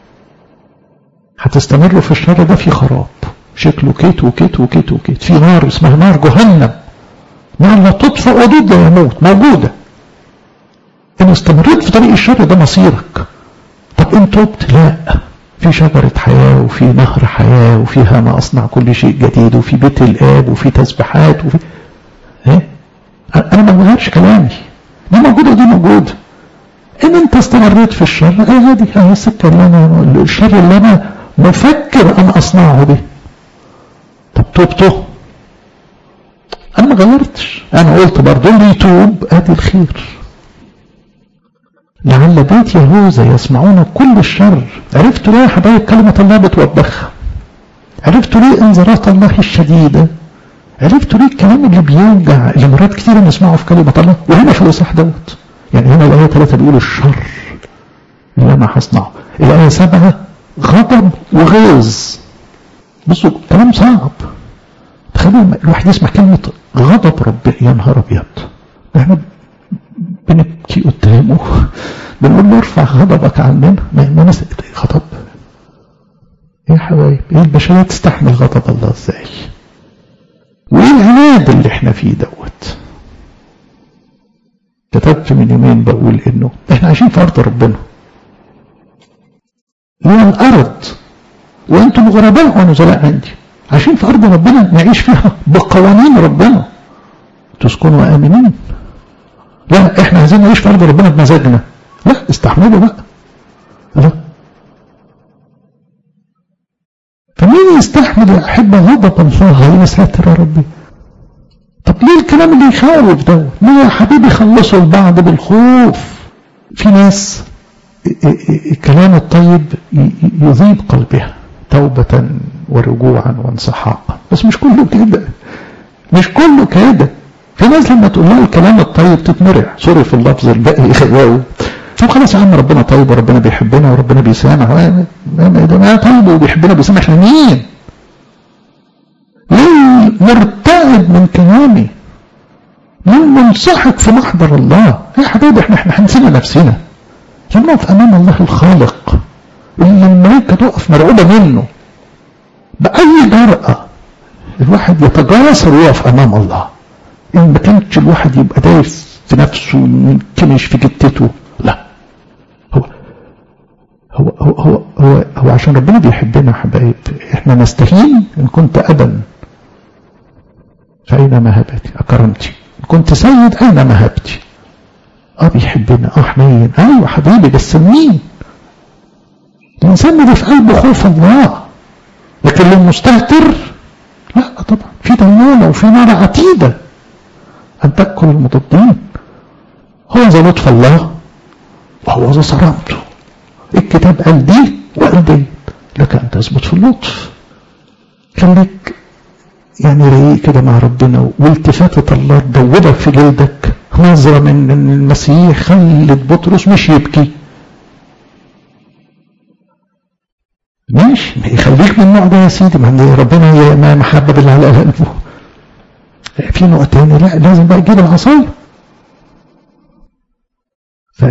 هتستمروا في الشر ده في خراب شكله كيت وكيت وكيت وكيت في نار اسمها نار جهنم نار لا تطفأ ودود لا يموت موجودة إن استمريت في طريق الشر ده مصيرك طب إن تبت لا في شجرة حياة وفي نهر حياة وفيها أنا أصنع كل شيء جديد وفي بيت الآب وفي تسبيحات وفي إيه؟ أنا ما بغيرش كلامي دي موجودة ودي موجودة ان انت استمريت في الشر اي عادي اهي السكه اللي انا الشر اللي انا مفكر ان اصنعه به طب تبته انا ما غيرتش انا قلت برضه اللي يتوب ادي الخير لعل بيت يهوذا يسمعون كل الشر عرفتوا ليه يا حبايب كلمة الله بتوبخها عرفتوا ليه انذارات الله الشديدة عرفتوا ليه الكلام اللي بيوجع اللي مرات كتير نسمعه في كلمة الله وهنا في الإصحاح دوت يعني هنا الآية ثلاثة بيقول الشر اللي أنا هصنعه الآية سبعة غضب وغيظ بصوا كلام صعب تخيلوا الواحد يسمع كلمة غضب ربنا يا نهار أبيض احنا بنبكي قدامه بنقول له ارفع غضبك عننا ما ما غضب يا حبايب ايه البشرية تستحمل غضب الله ازاي وايه العناد اللي احنا فيه دوت كتبت من يومين بقول انه احنا عايشين في ارض ربنا هي الارض وانتم غرباء ونزلاء عندي عايشين في ارض ربنا نعيش فيها بقوانين ربنا تسكنوا امنين لا احنا عايزين نعيش في ارض ربنا بمزاجنا لا استحملوا بقى لا فمين يستحمل يا احبه غضب الله يا ساتر يا ربي طب ليه الكلام اللي يخوف ده ليه يا حبيبي خلصوا البعض بالخوف في ناس الكلام الطيب يذيب قلبها توبة ورجوعا وانسحاقا بس مش كله كده مش كله كده في ناس لما تقول لها الكلام الطيب تتمرع سوري في اللفظ الباقي يخوفوا طب خلاص يا عم ربنا طيب وربنا بيحبنا وربنا بيسامح ما طيب وبيحبنا وبيسامح احنا مين؟ ليه مرتعب من كلامي؟ ليه منسحق في محضر الله؟ يا حبيبي احنا احنا هنسينا نفسنا لما نقف امام الله الخالق اللي الملائكه تقف مرعوبه منه باي جرأه الواحد يتجاسر ويقف امام الله ان ما كانش الواحد يبقى دايس في نفسه ينكمش في جتته لا هو هو هو هو هو, هو عشان ربنا بيحبنا حبايب احنا نستهين ان كنت ابا فاين مهبتي اكرمتي ان كنت سيد اين مهبتي اه بيحبنا اه حنين ايوه حبيبي بس مين الانسان اللي في قلبه خوف الله لكن اللي مستهتر لا طبعا في دينونه وفي نار عتيده أن تأكل المضادين هو ذا لطف الله وهو ذا صرامته الكتاب قال دي وقال دي لك أن تثبت في اللطف خليك يعني رقيق كده مع ربنا والتفاتة الله تدوبك في جلدك نظرة من المسيح خلت بطرس مش يبكي ماشي خليك من النوع ده يا سيدي ما ربنا ما محبب اللي على قلبه في نوع تاني لا لازم بقى تجيب العصاية ف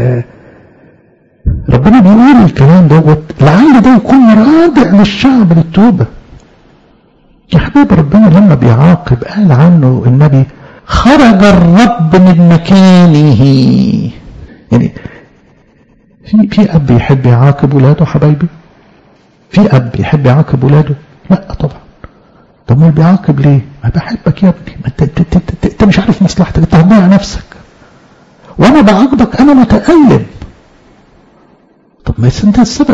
ربنا بيقول الكلام دوت لعل ده يكون رادع للشعب للتوبة يا حبيب ربنا لما بيعاقب قال عنه النبي خرج الرب من مكانه يعني في في اب يحب يعاقب ولاده حبايبي في اب يحب يعاقب ولاده لا طبعا طب ما بيعاقب ليه؟ ما بحبك يا ابني ما انت, انت, انت, انت, انت مش عارف مصلحتك انت هتضيع نفسك وانا بعاقبك انا متألم طب ما انت السبب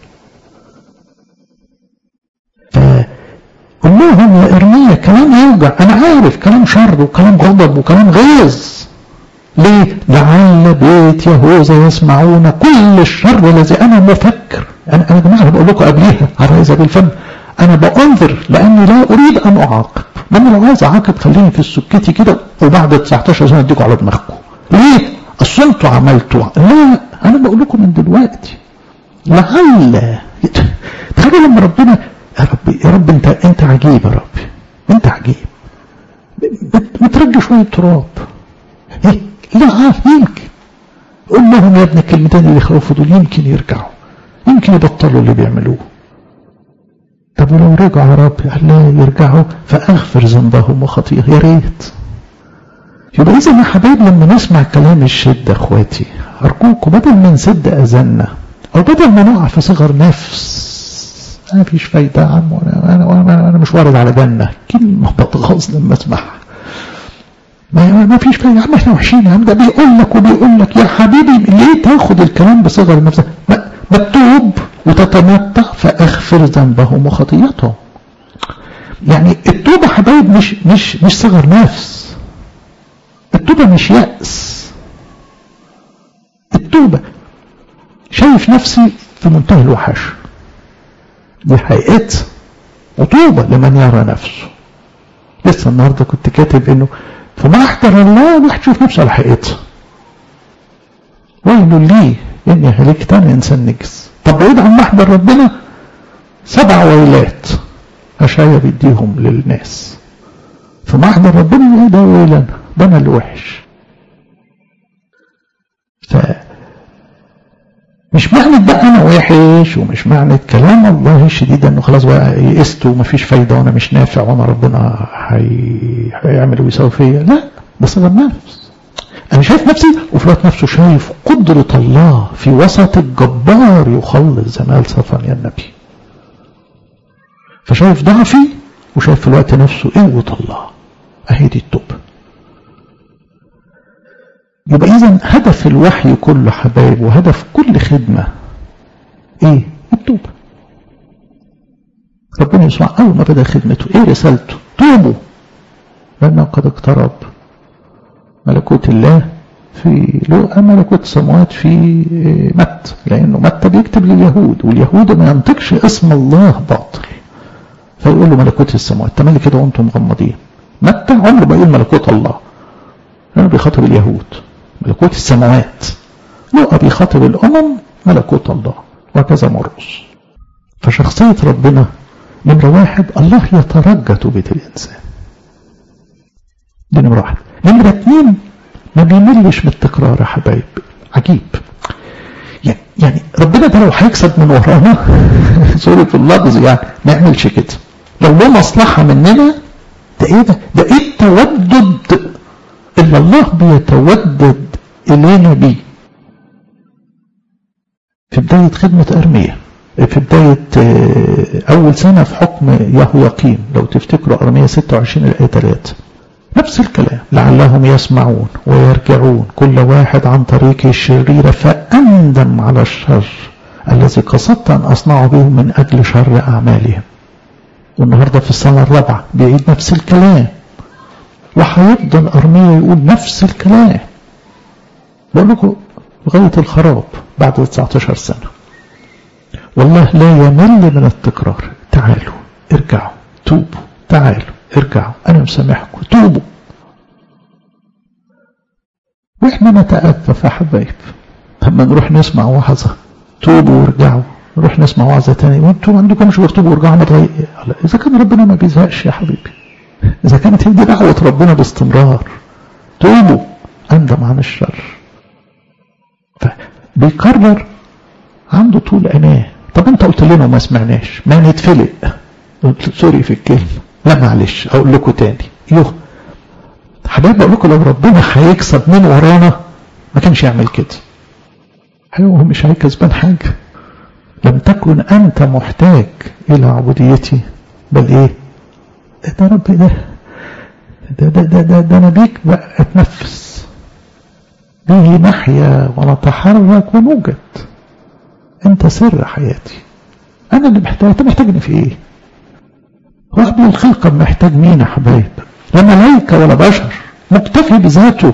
فقل لهم يا ارميا كلام يوجع انا عارف كلام شر وكلام غضب وكلام غيظ ليه؟ لعل بيت يهوذا يسمعون كل الشر الذي انا مفكر انا انا يا جماعه بقول لكم قبليها على هذا الفم انا بأنذر لاني لا اريد ان اعاقب ما انا لو عايز اعاقب خليني في سكتي كده وبعد 19 سنه اديكم على دماغكم ليه اصل انتوا عملتوا لا انا بقول لكم من دلوقتي لعل تخيل لما ربنا يا رب يا رب انت انت عجيب يا رب انت عجيب بترجي شويه تراب إيه؟ لا يمكن قول لهم يا ابني الكلمتين اللي خوفوا دول يمكن يرجعوا يمكن يبطلوا اللي بيعملوه طب ولو رجعوا يا رب لا يرجعوا فاغفر ذنبهم وخطيئه يا ريت يبقى اذا يا حبايب لما نسمع كلام الشده اخواتي ارجوكم بدل ما نسد اذاننا او بدل ما نقع في صغر نفس ما فيش فايده يا عم انا انا انا مش وارد على جنه كلمه بتغاظ لما اسمعها ما, ما فيش فايدة يا عم احنا وحشين يا عم ده بيقول لك وبيقول لك يا حبيبي ليه تاخد الكلام بصغر نفسك ما, ما تتوب وتتمتع فاغفر ذنبهم وخطيئتهم يعني التوبة حبايب مش مش مش صغر نفس التوبة مش يأس التوبة شايف نفسي في منتهى الوحش دي حقيقتها وطوبة لمن يرى نفسه لسه النهارده كنت كاتب انه في محضر الله الواحد يشوف نفسه على حقيقته ويل لي اني هلكت انا انسان نجس طب بعيد عن محضر ربنا سبع ويلات اشعيا بيديهم للناس في محضر ربنا ده ويل انا ده انا اللي وحش ف مش معنى بقى انا وحش ومش معنى كلام الله الشديد انه خلاص بقى يئست ومفيش فايده وانا مش نافع وانا ربنا هي... هيعمل ويساوي فيا لا ده صغر نفس انا شايف نفسي وفي الوقت نفسه شايف قدرة الله في وسط الجبار يخلص زي ما قال صفانيا النبي فشايف ضعفي وشايف في الوقت نفسه قوة الله اهي دي التوبة يبقى اذا هدف الوحي كله حبايب وهدف كل خدمة ايه التوبة ربنا يسمع اول ما بدا خدمته ايه رسالته توبوا لانه قد اقترب ملكوت الله في لقى ملكوت السماوات في مت لانه متى بيكتب لليهود واليهود ما ينطقش اسم الله باطل فيقول له ملكوت السماوات تملي كده وانتم مغمضين متى عمره ما يقول ملكوت الله لانه بيخاطب اليهود ملكوت السماوات لقى بيخاطب الامم ملكوت الله وكذا مرقس فشخصية ربنا نمرة واحد الله يترجى توبة الإنسان دي نمرة واحد نمرة اتنين ما بيملش من التكرار يا حبايب عجيب يعني ربنا ده لو هيكسب من ورانا سوري في اللفظ يعني ما يعملش كده لو له مصلحة مننا ده ايه ده ده ايه التودد اللي الله بيتودد الينا بيه في بداية خدمة أرمية في بداية أول سنة في حكم يهوياقيم لو تفتكروا أرمية 26 الآية 3 نفس الكلام لعلهم يسمعون ويرجعون كل واحد عن طريقه الشريرة فأندم على الشر الذي قصدت أن أصنعه به من أجل شر أعمالهم والنهاردة في السنة الرابعة بيعيد نفس الكلام وهيفضل أرمية يقول نفس الكلام بقول لكم لغاية الخراب بعد 19 سنة والله لا يمل من التكرار تعالوا ارجعوا توبوا تعالوا ارجعوا انا مسامحكم توبوا واحنا نتأفف يا حبايب لما نروح نسمع وعظة توبوا وارجعوا نروح نسمع وعظة تاني وانتوا ما عندكمش غير توبوا وارجعوا ما تغير اذا كان ربنا ما بيزهقش يا حبيبي اذا كانت هي دي دعوة ربنا باستمرار توبوا اندم عن الشر فبيكرر عنده طول عناه طب انت قلت لنا وما سمعناش ما نتفلق سوري في الكلمه لا معلش اقول لكم تاني يوه حبايب اقول لكم لو ربنا هيكسب من ورانا ما كانش يعمل كده هو مش هيكسبان حاجه لم تكن انت محتاج الى عبوديتي بل ايه ده ربي ده ده ده ده, ده, ده انا بيك بقى اتنفس به نحيا ونتحرك ونوجد انت سر حياتي انا اللي محتاج انت محتاجني في ايه هو قبل الخلقة محتاج مين يا حبايب لا ملائكة ولا بشر مكتفي بذاته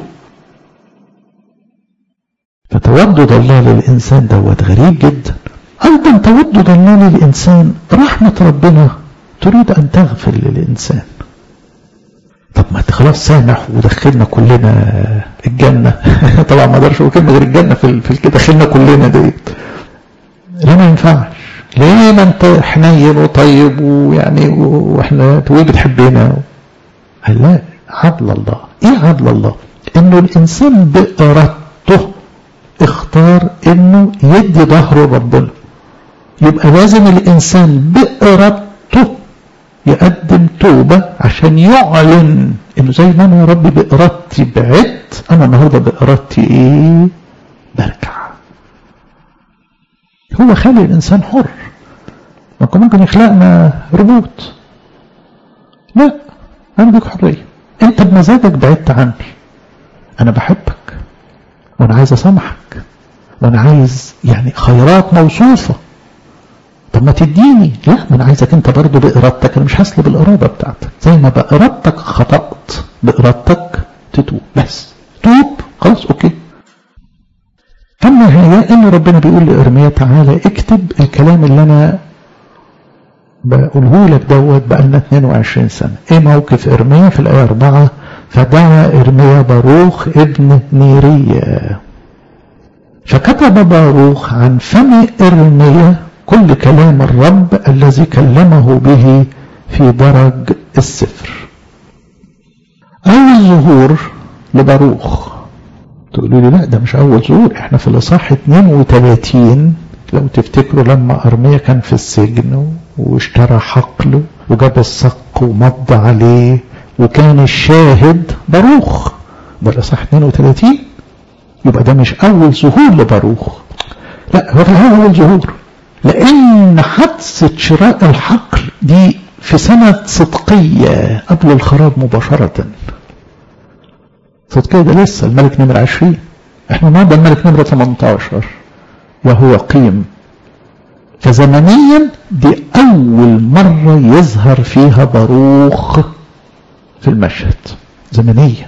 فتودد الله للإنسان دوت غريب جدا أيضا تودد الله للإنسان رحمة ربنا تريد أن تغفر للإنسان طب ما خلاص سامح ودخلنا كلنا الجنة طبعا ما اقدرش اقول كلمة غير الجنة في في كده دخلنا كلنا ديت لا ما ينفعش ليه ما انت حنين وطيب ويعني واحنا توي بتحبنا قال لا عدل الله ايه عدل الله انه الانسان بارادته اختار انه يدي ظهره لربنا يبقى لازم الانسان بارادته يقدم توبة عشان يعلن انه زي ما انا يا رب بارادتي بعدت انا النهارده بارادتي ايه برجع هو خالق الانسان حر ما كان ممكن يخلقنا روبوت لا انا بيك حريه انت بمزاجك بعدت عني انا بحبك وانا عايز اسامحك وانا عايز يعني خيرات موصوفة طب ما تديني لا ما انا عايزك انت برضو بارادتك انا مش هسلب الاراده بتاعتك زي ما بارادتك خطأت بارادتك تتوب بس توب خلاص اوكي فالنهاية ان ربنا بيقول لارميا تعالى اكتب الكلام اللي انا بقوله لك دوت بقالنا 22 سنة ايه موقف ارميا في الايه 4 فدعا ارميا باروخ ابن نيريا فكتب باروخ عن فم ارميا كل كلام الرب الذي كلمه به في درج السفر اول ظهور لباروخ تقولوا لي لا ده مش اول ظهور احنا في الاصحاح 32 لو تفتكروا لما ارميا كان في السجن واشترى حقله وجاب الصق ومضى عليه وكان الشاهد باروخ ده الاصحاح 32 يبقى ده مش اول ظهور لباروخ لا هو في اول ظهور لان حادثه شراء الحقل دي في سنه صدقيه قبل الخراب مباشره صدقيه ده لسه الملك نمر 20 احنا النهارده الملك نمره 18 وهو قيم فزمنيا دي أول مرة يظهر فيها باروخ في المشهد زمنيا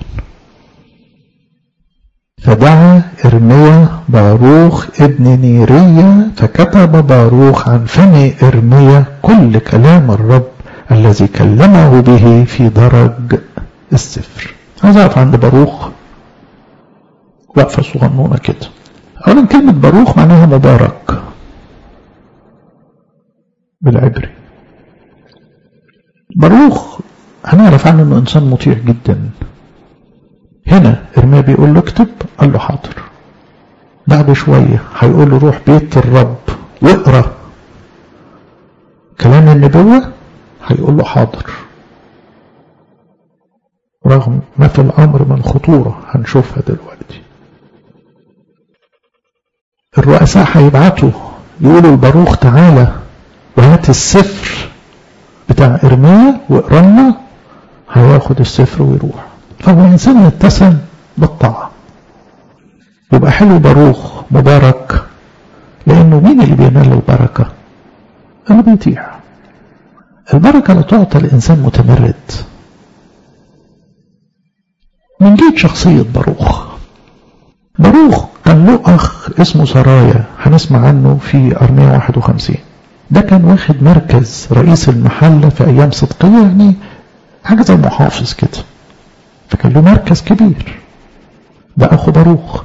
فدعا إرميا باروخ ابن نيريا فكتب باروخ عن فم إرميا كل كلام الرب الذي كلمه به في درج السفر عايز أقف عند باروخ وقفة صغنونة كده أولا كلمة باروخ معناها مبارك بالعبري باروخ هنعرف عنه انه انسان مطيع جدا هنا ارميا بيقول له اكتب قال له حاضر بعد شوية هيقول له روح بيت الرب واقرا كلام النبوة هيقول له حاضر رغم ما في الأمر من خطورة هنشوفها دلوقتي الرؤساء هيبعتوا يقولوا الباروخ تعالى وهات السفر بتاع إرميا واقرا لنا هياخد السفر ويروح فهو إنسان يتسم بالطاعة يبقى حلو باروخ مبارك لأنه مين اللي بينال البركة؟ اللي بيطيع البركة لا تعطى الإنسان متمرد من جيد شخصية باروخ باروخ كان له أخ اسمه سرايا هنسمع عنه في أرمية 51 ده كان واخد مركز رئيس المحلة في أيام صدقية يعني حاجة زي محافظ كده فكان له مركز كبير ده أخو باروخ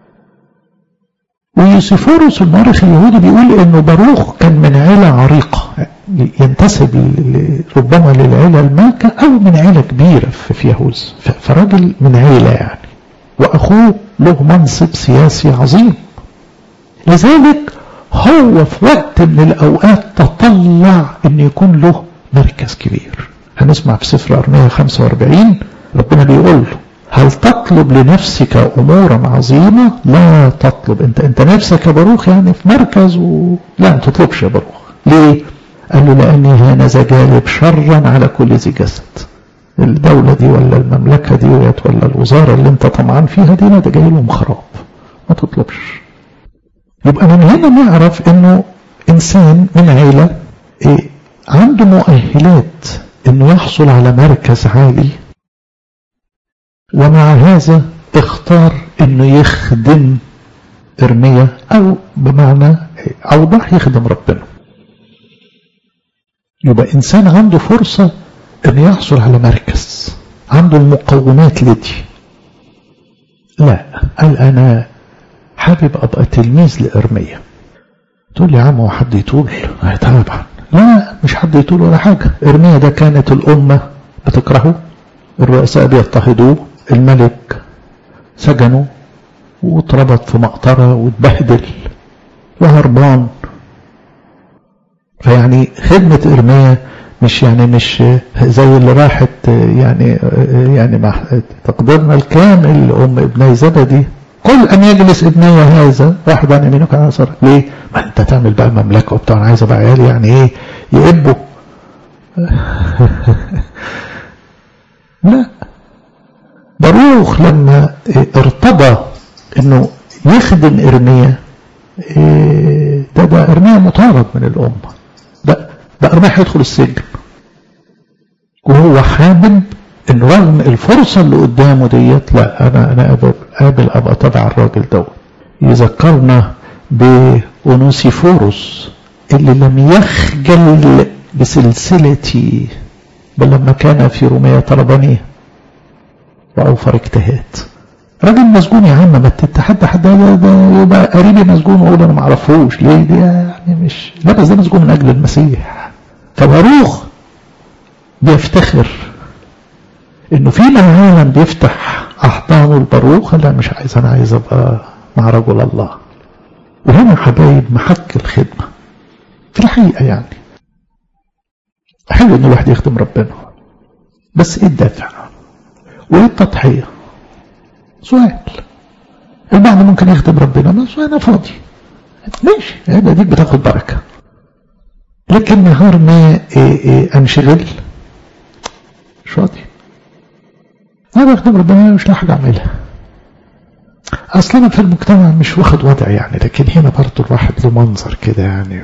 ويوسيفوروس المؤرخ اليهودي بيقول إنه باروخ كان من عيلة عريقة ينتسب ربما للعيلة المالكة أو من عيلة كبيرة في يهوذا فراجل من عيلة يعني وأخوه له منصب سياسي عظيم لذلك هو في وقت من الأوقات تطلع أن يكون له مركز كبير هنسمع في سفر أرمية 45 ربنا بيقول له هل تطلب لنفسك أمورا عظيمة لا تطلب أنت أنت نفسك يا باروخ يعني في مركز و... لا ما تطلبش يا باروخ ليه قال له لأني هانذا جالب شرا على كل ذي جسد الدولة دي ولا المملكة دي ولا الوزارة اللي انت طمعان فيها دي لا ده جاي لهم خراب ما تطلبش يبقى من هنا نعرف انه انسان من عيلة إيه عنده مؤهلات انه يحصل على مركز عالي ومع هذا اختار انه يخدم ارميا او بمعنى اوضح يخدم ربنا يبقى انسان عنده فرصة انه يحصل على مركز عنده المقومات لدي لا قال انا حابب ابقى تلميذ لارميا تقول لي يا عم هو حد يطول طبعا لا مش حد يطول ولا حاجة ارميا ده كانت الامة بتكرهه الرؤساء بيضطهدوه الملك سجنه واتربط في مقطرة واتبهدل وهربان فيعني خدمة ارميا مش يعني مش زي اللي راحت يعني يعني مع تقديرنا الكامل لأم ابني زبدي قل أن يجلس ابني هذا واحد عن يمينك على يسارك ليه؟ ما أنت تعمل بقى مملكة وبتاع أنا عايز أبقى عيالي يعني إيه يقبوا لا باروخ لما ارتضى انه يخدم ارميا ده ده ارميا مطارد من الامه ده ده ارميا هيدخل السجن وهو حابب ان رغم الفرصه اللي قدامه ديت لا انا انا قابل ابقى تبع الراجل دوت يذكرنا بأونوسيفوروس اللي لم يخجل بسلسلتي بل لما كان في رومية طلبني وأوفر اجتهاد راجل مسجون يا عم ما تتحدى حد ده, ده يبقى قريبي مسجون واقول انا ما اعرفوش ليه دي يعني مش لا بس ده مسجون من اجل المسيح فباروخ بيفتخر انه في العالم بيفتح احضانه الباروخ لا مش عايز انا عايز ابقى مع رجل الله وهنا حبايب محك الخدمة في الحقيقة يعني حلو ان الواحد يخدم ربنا بس ايه الدافع وايه التضحية سؤال البعض ممكن يخدم ربنا بس انا فاضي ماشي يبقى ديك بتاخد بركة لكن نهار ما إيه إيه انشغل مش فاضي انا بخدم ربنا مش لاقي حاجة اعملها اصلا في المجتمع مش واخد وضع يعني لكن هنا برضه الواحد له منظر كده يعني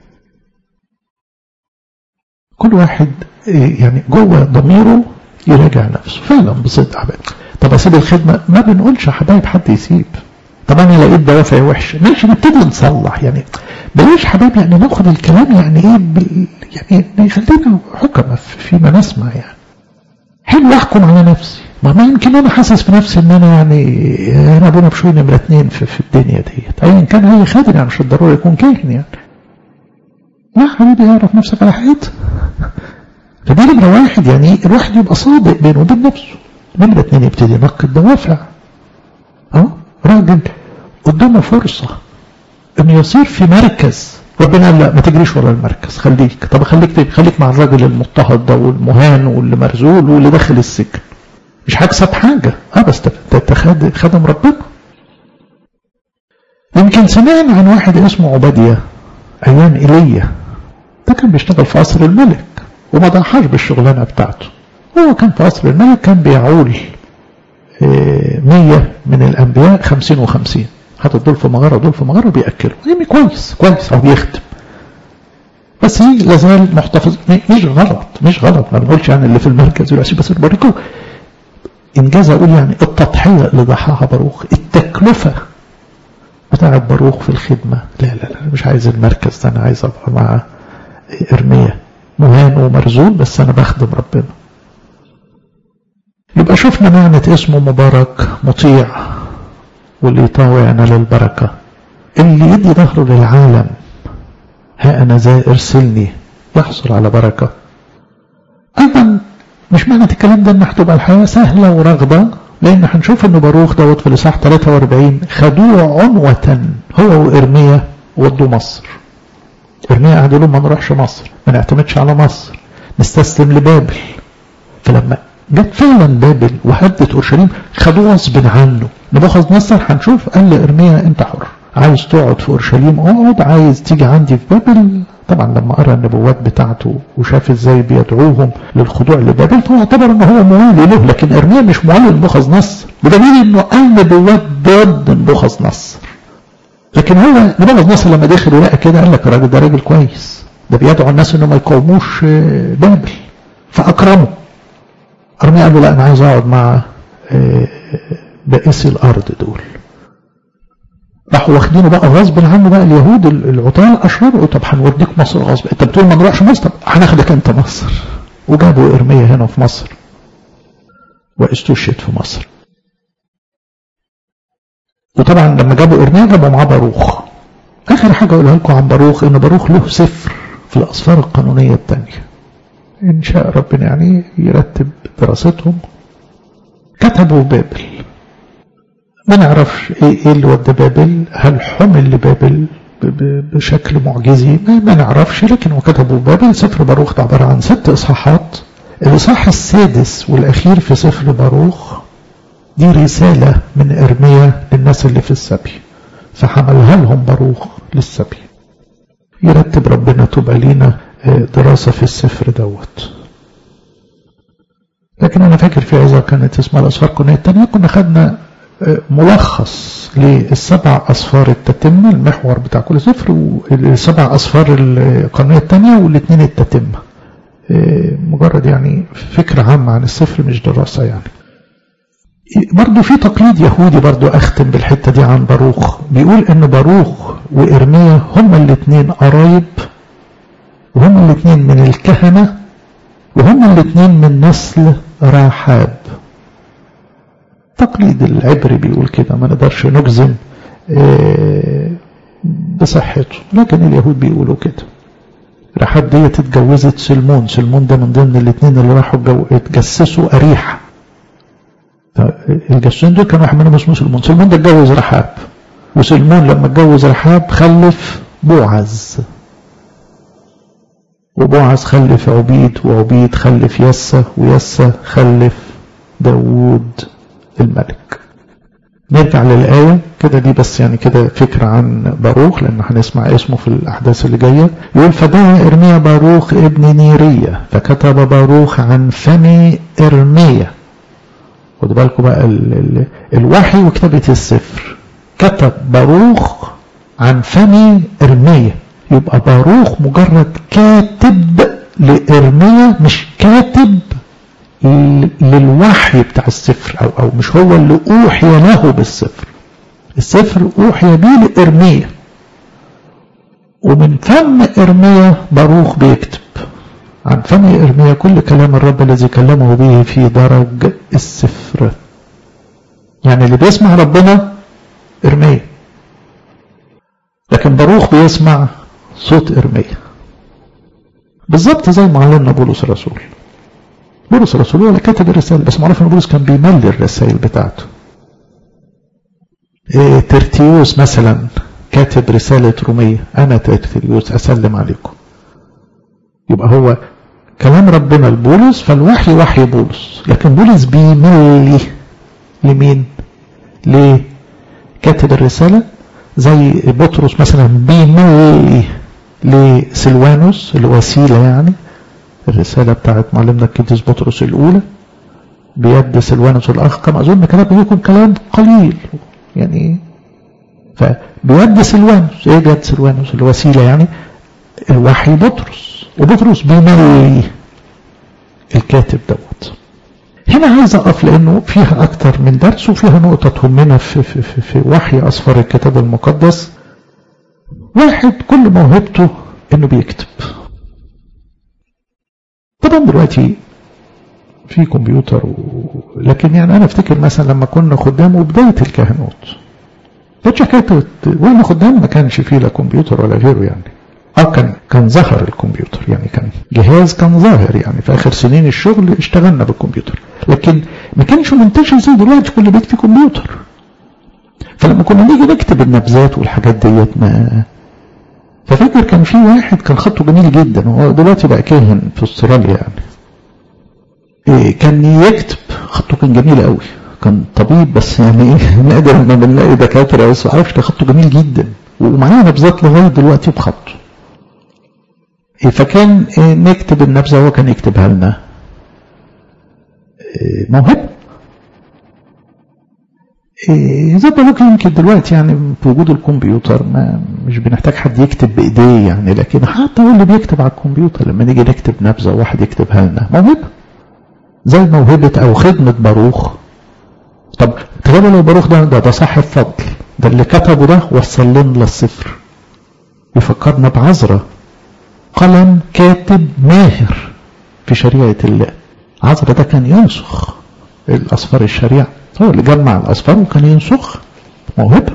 كل واحد يعني جوه ضميره يراجع نفسه فعلا بصدق حبايب طب اسيب الخدمه ما بنقولش يا حبايب حد يسيب طب انا لقيت دوافع وحشه ماشي نبتدي نصلح يعني بلاش حبايب يعني ناخد الكلام يعني ايه بال يعني يخلينا حكمه فيما نسمع يعني حلو احكم على نفسي ما ما يمكن انا حاسس في نفسي ان انا يعني انا ابونا بشوي نمره اثنين في, في الدنيا ديت ايا كان هي خادم يعني مش الضروري يكون كاهن يعني لا حبيبي اعرف نفسك على حقيقتك فدي نمره واحد يعني الواحد يبقى صادق بينه وبين نفسه نمره اثنين يبتدي ينقي الدوافع اه راجل قدامه فرصه انه يصير في مركز ربنا قال لا ما تجريش ورا المركز خليك طب خليك خليك مع الراجل المضطهد ده والمهان واللي مرزول واللي داخل السجن مش هكسب حاجة اه بس انت خدم ربنا يمكن سمعنا عن واحد اسمه عبادية ايام ايليا ده كان بيشتغل في قصر الملك وما ضحاش بالشغلانة بتاعته هو كان في قصر الملك كان بيعول مية من الانبياء خمسين وخمسين حاطط دول في مغارة ودول في مغارة وبيأكلوا يعني كويس كويس او بيخدم بس هي لازال محتفظ مش غلط مش غلط ما بنقولش يعني اللي في المركز يقول بس بوريكم انجاز اقول يعني التضحيه اللي ضحاها باروخ التكلفه بتاعه باروخ في الخدمه لا لا لا مش عايز المركز ده انا عايز ابقى مع ارميا مهان ومرزول بس انا بخدم ربنا يبقى شفنا معنى اسمه مبارك مطيع واللي يطاوعنا للبركه اللي يدي ظهره للعالم ها انا ذا ارسلني يحصل على بركه ايضا مش معنى الكلام ده ان هتبقى الحياه سهله ورغده لان هنشوف ان باروخ دوت في الاصحاح 43 خدوه عنوه هو وارميا ودوا مصر ارميا قعدوا لهم ما نروحش مصر ما نعتمدش على مصر نستسلم لبابل فلما جت فعلا بابل وهدت اورشليم خدوه غصب عنه نبوخذ نصر هنشوف قال لارميا انت حر عايز تقعد في اورشليم اقعد عايز تيجي عندي في بابل طبعا لما قرا النبوات بتاعته وشاف ازاي بيدعوهم للخضوع لبابل فهو اعتبر ان هو موالي له لكن ارميا مش موالي لنبوخذ نصر بدليل انه قال نبوات ضد نبوخذ نصر لكن هو نبوخذ نصر لما دخل ولقى كده قال لك الراجل ده راجل كويس ده بيدعو الناس انه ما يقاوموش بابل فاكرمه ارميا قال له لا انا عايز اقعد مع بائسي الارض دول راحوا واخدينه بقى غصب عنه بقى اليهود العطاة الاشرار طب هنوديك مصر غصب انت بتقول ما نروحش مصر طب هناخدك انت مصر وجابوا ارميا هنا في مصر واستشهد في مصر وطبعا لما جابوا ارميا جابوا معاه باروخ اخر حاجه اقولها لكم عن باروخ ان باروخ له سفر في الاسفار القانونيه الثانيه ان شاء ربنا يعني يرتب دراستهم كتبوا بابل ما نعرفش ايه, إيه اللي ودى بابل هل حمل لبابل بشكل معجزي ما, ما نعرفش لكن وكتبوا بابل سفر باروخ ده عباره عن ست اصحاحات الاصحاح السادس والاخير في سفر باروخ دي رساله من ارميا للناس اللي في السبي فحملها لهم باروخ للسبي يرتب ربنا تبقى لينا دراسه في السفر دوت لكن أنا فاكر في عظة كانت اسمها الأسفار القرنية الثانية كنا خدنا ملخص للسبع أصفار التتمة المحور بتاع كل سفر والسبع أصفار القرنية الثانية والاثنين التتمة مجرد يعني فكرة عامة عن السفر مش دراسة يعني برضو في تقليد يهودي برضو أختم بالحتة دي عن باروخ بيقول إن باروخ وإرميا هما الاثنين قرايب وهما الاثنين من الكهنة وهما الاثنين من نسل راحاب تقليد العبري بيقول كده ما نقدرش نجزم بصحته لكن اليهود بيقولوا كده رحاب ديت اتجوزت سلمون سلمون ده من ضمن الاثنين اللي راحوا اتجسسوا أريحة الجاسوسين دول كان واحد منهم اسمه سلمون سلمون ده اتجوز رحاب وسلمون لما اتجوز رحاب خلف بوعز وبوعز خلف عبيد وعبيد خلف يسة ويسة خلف داوود الملك نرجع للآية كده دي بس يعني كده فكرة عن باروخ لأن هنسمع اسمه في الأحداث اللي جاية يقول فدعا إرميا باروخ ابن نيرية فكتب باروخ عن فم إرميا خدوا بالكم بقى ال ال الوحي وكتابة السفر كتب باروخ عن فم إرميا يبقى باروخ مجرد كاتب لإرميا مش كاتب للوحي بتاع السفر أو, أو مش هو اللي أوحي له بالسفر السفر أوحي به لإرميا ومن فم إرميا باروخ بيكتب عن فم إرميا كل كلام الرب الذي كلمه به في درج السفر يعني اللي بيسمع ربنا إرميا لكن باروخ بيسمع صوت إرميا بالظبط زي ما علمنا بولس الرسول بولس الرسول ولا كاتب الرسائل بس معروف ان بولس كان بيملي الرسائل بتاعته إيه ترتيوس مثلا كاتب رسالة رومية أنا ترتيوس أسلم عليكم يبقى هو كلام ربنا لبولس فالوحي وحي بولس لكن بولس بيملي لمين؟ لكاتب الرسالة زي بطرس مثلا بيملي لسلوانوس الوسيلة يعني الرسالة بتاعت معلمنا القديس بطرس الأولى بيد سلوانوس الأخ كما أظن كلام يكون كلام قليل يعني فبيد سلوانوس إيه جد سلوانوس الوسيلة يعني الوحي بطرس وبطرس بيملي الكاتب دوت هنا عايز أقف لأنه فيها أكتر من درس وفيها نقطة تهمنا في, في, في, في وحي أصفار الكتاب المقدس واحد كل موهبته إنه بيكتب طبعا دلوقتي في كمبيوتر و... لكن يعني انا افتكر مثلا لما كنا خدام وبدايه الكهنوت كانتش حكايه وانا خدام ما كانش فيه لا كمبيوتر ولا غيره يعني اه كان كان ظهر الكمبيوتر يعني كان جهاز كان ظاهر يعني في اخر سنين الشغل اشتغلنا بالكمبيوتر لكن ما كانش منتشر زي دلوقتي كل بيت فيه كمبيوتر فلما كنا نيجي نكتب النبذات والحاجات ديت ما ففاكر كان في واحد كان خطه جميل جدا هو دلوقتي بقى كاهن في استراليا يعني إيه كان يكتب خطه كان جميل قوي كان طبيب بس يعني ايه نادر ما بنلاقي دكاتره بس معرفش كان خطه جميل جدا ومعانا نبذات لغايه دلوقتي بخطه إيه فكان إيه نكتب النبذه هو كان يكتبها لنا إيه موهبه إيه زي ما ممكن يمكن دلوقتي يعني في وجود الكمبيوتر ما مش بنحتاج حد يكتب بايديه يعني لكن حتى هو اللي بيكتب على الكمبيوتر لما نيجي نكتب نبذه واحد يكتبها لنا موهبه زي موهبه او خدمه باروخ طب تخيلوا لو باروخ ده ده, ده صاحب فضل ده اللي كتبه ده وصل لنا الصفر يفكرنا بعذرة قلم كاتب ماهر في شريعة الله عذرة ده كان ينسخ الأصفار الشريعة هو اللي جمع الأصفار وكان ينسخ موهبة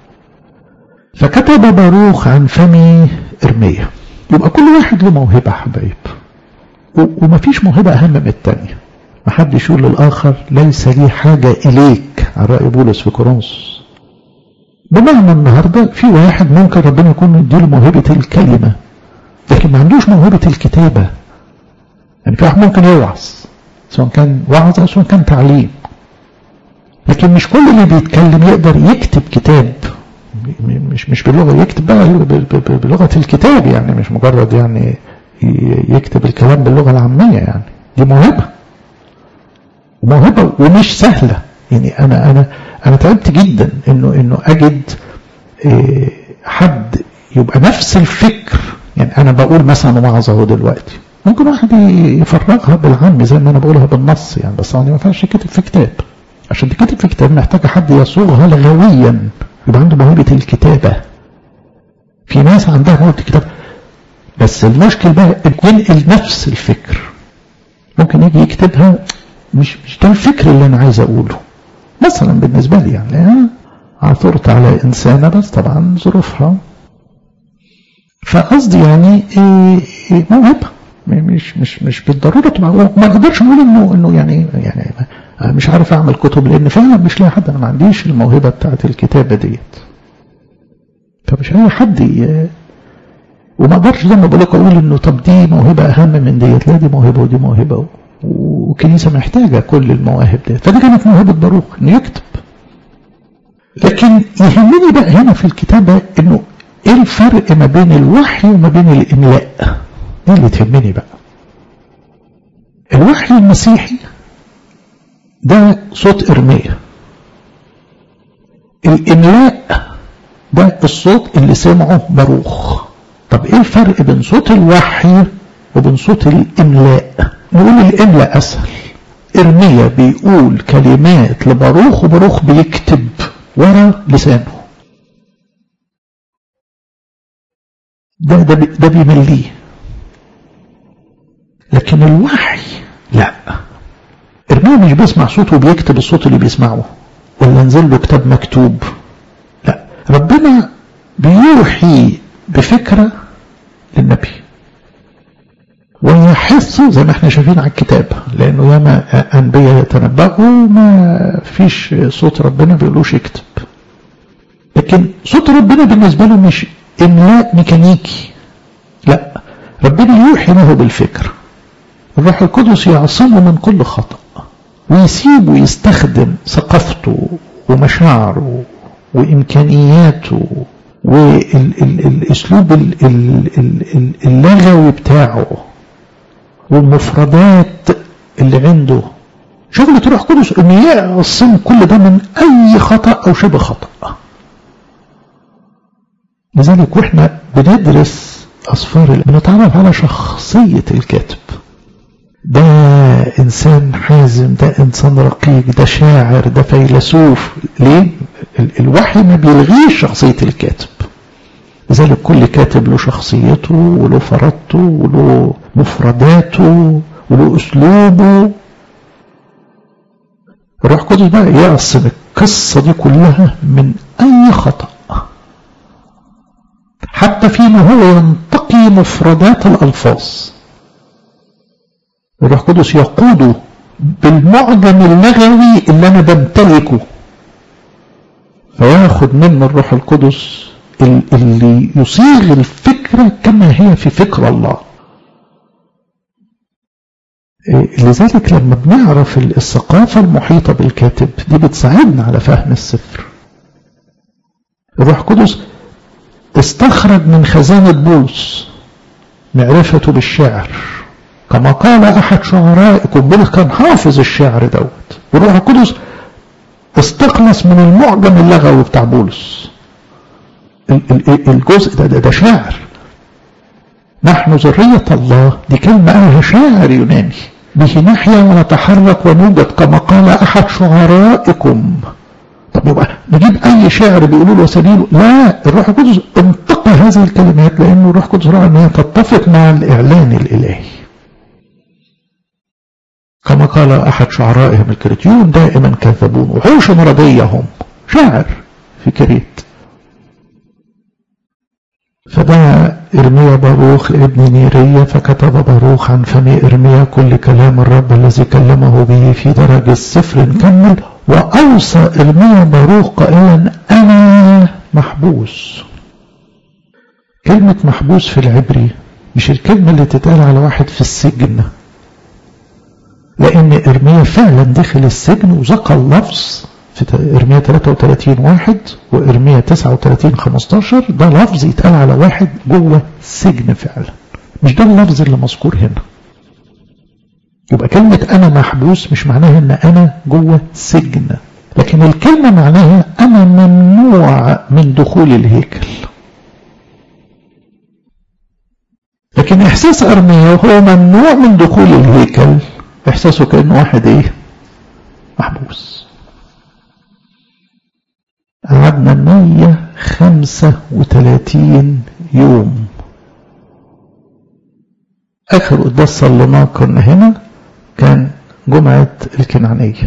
فكتب باروخ عن فم إرميا يبقى كل واحد له موهبة حبايب ومفيش موهبة أهم من التانية محدش يقول للآخر ليس لي حاجة إليك على رأي بولس في كورنثوس بمعنى النهاردة في واحد ممكن ربنا يكون مديله موهبة الكلمة لكن ما عندوش موهبة الكتابة يعني في واحد ممكن يوعظ سواء كان وعظ أو سواء كان تعليم لكن مش كل اللي بيتكلم يقدر يكتب كتاب مش مش باللغة يكتب بقى بلغة الكتاب يعني مش مجرد يعني يكتب الكلام باللغة العامية يعني دي موهبة موهبة ومش سهلة يعني أنا أنا أنا تعبت جدا إنه إنه أجد إيه حد يبقى نفس الفكر يعني أنا بقول مثلا وعظة اهو دلوقتي ممكن واحد يفرغها بالعام زي ما أنا بقولها بالنص يعني بس يعني ما ينفعش كتب في كتاب عشان تكتب في كتاب محتاج حد يصوغها لغويا يبقى عنده موهبة الكتابة في ناس عندها موهبة الكتابة بس المشكل بقى ينقل نفس الفكر ممكن يجي يكتبها مش مش ده الفكر اللي انا عايز اقوله مثلا بالنسبه لي يعني عثرت على انسانه بس طبعا ظروفها فقصدي يعني إيه موهبه مش مش مش بالضروره تبقى ما اقدرش اقول انه انه يعني يعني مش عارف اعمل كتب لان فعلا مش لاقي حد انا ما عنديش الموهبه بتاعت الكتابه ديت فمش اي حد وما اقدرش زي ما بقول لك اقول انه طب دي موهبه اهم من ديت لا دي موهبه ودي موهبه والكنيسه محتاجه كل المواهب ديت فدي كانت موهبه باروخ انه يكتب لكن يهمني بقى هنا في الكتابه انه ايه الفرق ما بين الوحي وما بين الاملاء دي اللي تهمني بقى الوحي المسيحي ده صوت ارميه الاملاء ده الصوت اللي سمعه باروخ طب ايه الفرق بين صوت الوحي وبين صوت الاملاء نقول الاملاء اسهل ارميا بيقول كلمات لباروخ وباروخ بيكتب ورا لسانه ده ده, بي ده بيمليه لكن الوحي لا ارميا مش بيسمع صوته وبيكتب الصوت اللي بيسمعه ولا نزل له كتاب مكتوب لا ربنا بيوحي بفكرة للنبي ويحث زي ما احنا شايفين على الكتاب لانه ياما انبياء يتنبأوا ما فيش صوت ربنا بيقولوش اكتب لكن صوت ربنا بالنسبة له مش املاء ميكانيكي لا ربنا يوحي له بالفكر الروح القدس يعصمه من كل خطأ ويسيبه يستخدم ثقافته ومشاعره وامكانياته والاسلوب اللغوي بتاعه والمفردات اللي عنده شغلة روح قدس انه يعصم كل ده من اي خطأ او شبه خطأ لذلك واحنا بندرس اصفار بنتعرف على شخصية الكاتب ده انسان حازم ده انسان رقيق ده شاعر ده فيلسوف ليه الوحي ما بيلغيش شخصية الكاتب لذلك كل كاتب له شخصيته وله فرادته وله مفرداته وله اسلوبه الروح القدس بقى يعصم القصة دي كلها من اي خطأ حتى فيما هو ينتقي مفردات الالفاظ الروح القدس يقوده بالمعجم اللغوي اللي انا بمتلكه فياخد منه الروح القدس اللي يصيغ الفكرة كما هي في فكر الله لذلك لما بنعرف الثقافة المحيطة بالكاتب دي بتساعدنا على فهم السفر الروح القدس استخرج من خزانة بولس معرفته بالشعر كما قال أحد شعرائكم بولس كان حافظ الشعر دوت والروح القدس استخلص من المعجم اللغوي بتاع بولس الجزء ده, ده, ده شاعر نحن ذرية الله دي كلمة قالها شاعر يوناني به نحيا ونتحرك ونوجد كما قال أحد شعرائكم طب يبقى نجيب أي شاعر بيقولوا له سبيله لا الروح القدس انتقى هذه الكلمات لأنه الروح القدس رأى أنها تتفق مع الإعلان الإلهي كما قال أحد شعرائهم الكريتيون دائما كذبون وحوش مرضية هم شاعر في كريت فدعا إرميا باروخ ابن نيرية فكتب باروخ عن فم إرميا كل كلام الرب الذي كلمه به في درج السفر نكمل وأوصى إرميا باروخ قائلا أنا محبوس كلمة محبوس في العبري مش الكلمة اللي تتقال على واحد في السجن لأن إرميا فعلا دخل السجن وذكر اللفظ في إرميا 33 واحد وإرميا 39 15 ده لفظ يتقال على واحد جوه سجن فعلا مش ده اللفظ اللي مذكور هنا يبقى كلمة أنا محبوس مش معناها أن أنا جوه سجن لكن الكلمة معناها أنا ممنوع من دخول الهيكل لكن إحساس أرميا هو ممنوع من دخول الهيكل إحساسه كأنه واحد إيه محبوس قعدنا 135 يوم آخر قداس صليناه كنا هنا كان جمعة الكنعانية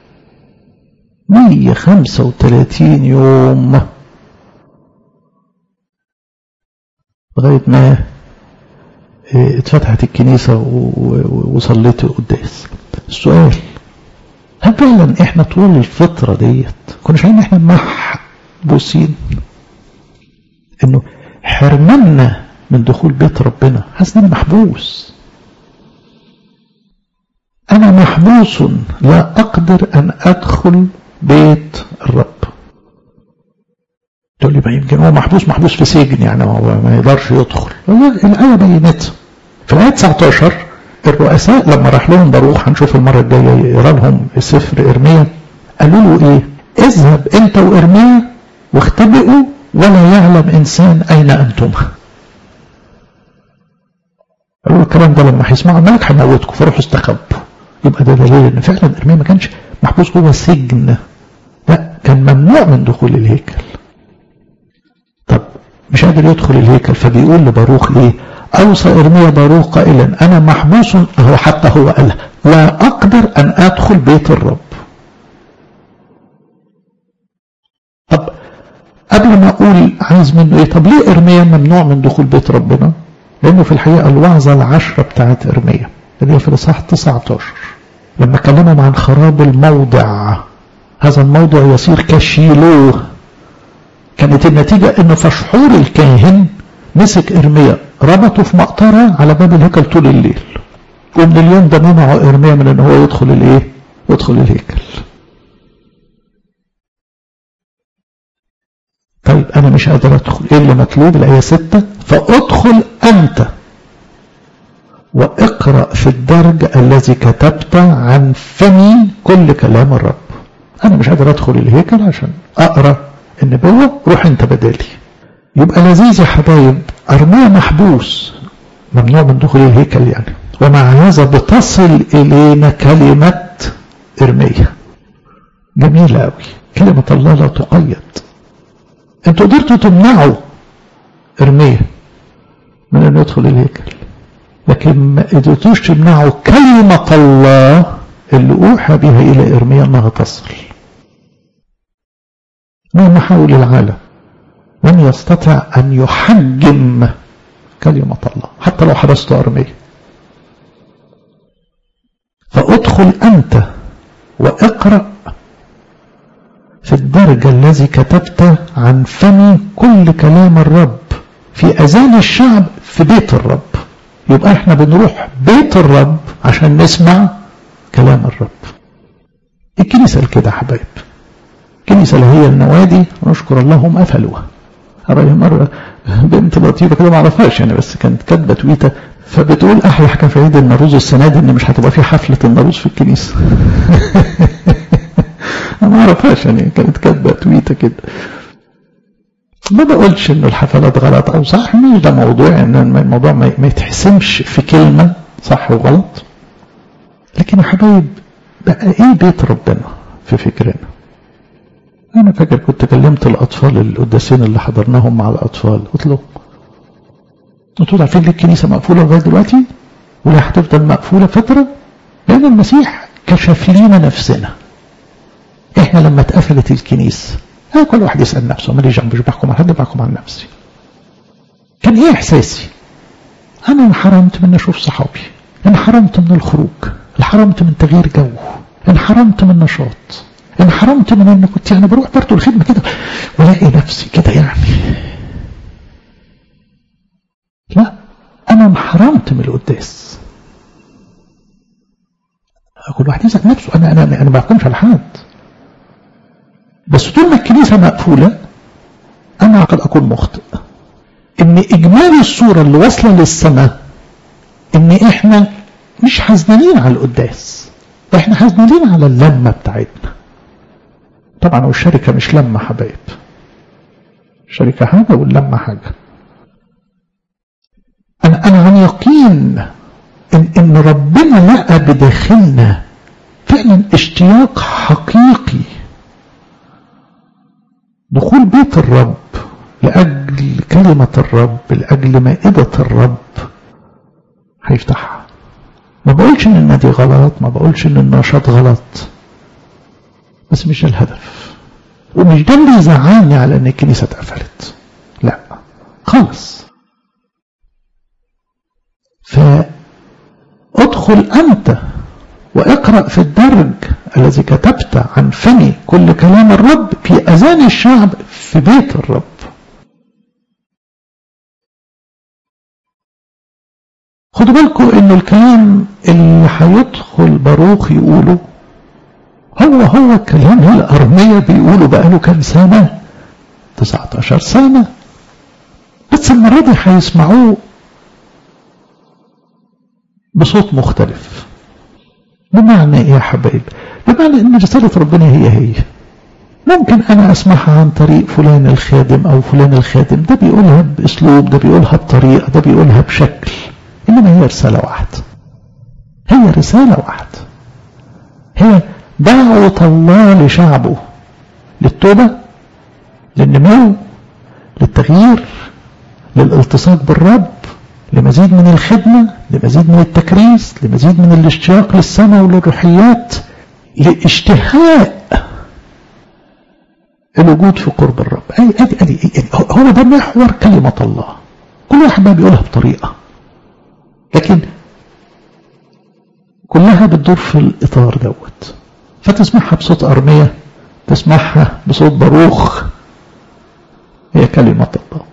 135 يوم لغاية ما اتفتحت الكنيسة وصليت القداس السؤال هل فعلا احنا طول الفترة ديت كنا شايفين احنا محبوسين انه حرمنا من دخول بيت ربنا حاسس اني محبوس انا محبوس لا اقدر ان ادخل بيت الرب تقول لي ما يمكن هو محبوس محبوس في سجن يعني هو ما يقدرش يدخل الآية بينتها في الآية 19 الرؤساء لما راح لهم باروخ هنشوف المرة الجاية يقرا لهم سفر إرميا قالوا له إيه؟ اذهب أنت وإرميا واختبئوا ولا يعلم إنسان أين أنتما. قالوا الكلام ده لما هيسمعوا الملك هيموتكم فروحوا استخبوا. يبقى ده دليل إن فعلا إرميا ما كانش محبوس جوه سجن. لا كان ممنوع من دخول الهيكل. طب مش قادر يدخل الهيكل فبيقول لباروخ إيه؟ أوصى إرميا باروخ قائلا أنا محبوس هو حتى هو قال لا أقدر أن أدخل بيت الرب طب قبل ما أقول عايز منه إيه طب ليه إرميا ممنوع من دخول بيت ربنا لأنه في الحقيقة الوعظة العشرة بتاعت إرميا اللي هي في الإصحاح 19 لما كلمهم عن خراب الموضع هذا الموضع يصير كشيلوه كانت النتيجة أن فشحور الكاهن مسك إرميا ربطه في مقطرة على باب الهيكل طول الليل ومن اليوم ده منعوا إرميا من أن هو يدخل الإيه؟ يدخل الهيكل طيب أنا مش قادر أدخل إيه اللي مطلوب الآية ستة فأدخل أنت واقرأ في الدرج الذي كتبت عن فمي كل كلام الرب أنا مش قادر أدخل الهيكل عشان أقرأ النبوة روح أنت بدالي يبقى لذيذ يا حبايب أرميا محبوس ممنوع من دخول الهيكل يعني ومع هذا بتصل إلينا كلمة إرميا جميلة أوي كلمة الله لا تقيد انتوا قدرتوا تمنعوا إرميا من أن يدخل الهيكل لكن ما قدرتوش تمنعوا كلمة الله اللي أوحى بها إلى إرميا أنها تصل مهما حول العالم لم يستطع أن يحجم كلمة الله حتى لو حبست أرمية فأدخل أنت وأقرأ في الدرج الذي كتبت عن فمي كل كلام الرب في أذان الشعب في بيت الرب يبقى احنا بنروح بيت الرب عشان نسمع كلام الرب الكنيسة كده يا حبايب الكنيسة اللي هي النوادي نشكر الله هم قفلوها قرايب مرة بنت لطيفة كده ما اعرفهاش يعني بس كانت كاتبة تويتة فبتقول احلى حاجة في عيد النوروز السنة دي ان مش هتبقى في حفلة النوروز في الكنيسة انا ما اعرفهاش يعني كانت كاتبة تويتة كده ما بقولش ان الحفلات غلط او صح مش ده موضوع ان الموضوع ما يتحسمش في كلمة صح وغلط لكن يا حبايب بقى ايه بيت ربنا في فكرنا أنا فاكر كنت كلمت الأطفال القداسين اللي حضرناهم مع الأطفال قلت لهم قلت لهم عارفين ليه الكنيسة مقفولة لغاية دلوقتي ولا هتفضل مقفولة فترة لأن المسيح كشف لينا نفسنا إحنا لما اتقفلت الكنيسة ها كل واحد يسأل نفسه مالي جنب مش بحكم على حد بحكم عن نفسي كان إيه إحساسي أنا انحرمت من أشوف صحابي انحرمت من الخروج انحرمت من تغيير جو انحرمت من نشاط انحرمت من ان كنت يعني بروح برضه الخدمه كده والاقي نفسي كده يعني لا انا انحرمت من القداس كل واحد يسال نفسه انا انا انا ما بحكمش على حد بس طول ما الكنيسه مقفوله انا قد اكون مخطئ ان اجمالي الصوره اللي واصله للسماء ان احنا مش حزنانين على القداس احنا حزنانين على اللمة بتاعتنا طبعا والشركة مش لمة حبايب الشركة حاجة واللمة حاجة أنا أنا عن يقين إن إن ربنا لقى بداخلنا فعلا اشتياق حقيقي دخول بيت الرب لأجل كلمة الرب لأجل مائدة الرب هيفتحها ما بقولش إن النادي غلط ما بقولش إن النشاط غلط بس مش ده الهدف ومش ده اللي يزعلني على إن الكنيسة اتقفلت لا خالص فادخل أنت واقرأ في الدرج الذي كتبت عن فمي كل كلام الرب في أذان الشعب في بيت الرب خدوا بالكم ان الكلام اللي هيدخل باروخ يقوله هو هو الكلام الأرمية بيقوله بقاله كام سنة 19 سنة بس المرة دي هيسمعوه بصوت مختلف بمعنى ايه يا حبايب بمعنى ان رسالة ربنا هي هي ممكن انا اسمعها عن طريق فلان الخادم او فلان الخادم ده بيقولها باسلوب ده بيقولها بطريقة ده بيقولها بشكل انما هي رسالة واحدة هي رسالة واحدة هي دعوة الله لشعبه للتوبة للنمو للتغيير للالتصاق بالرب لمزيد من الخدمة لمزيد من التكريس لمزيد من الاشتياق للسماء وللروحيات لاشتهاء الوجود في قرب الرب أي أدي أدي يعني هو ده محور كلمة الله كل واحد بقى بيقولها بطريقة لكن كلها بتدور في الإطار دوت فتسمعها بصوت أرمية تسمعها بصوت باروخ هي كلمة الله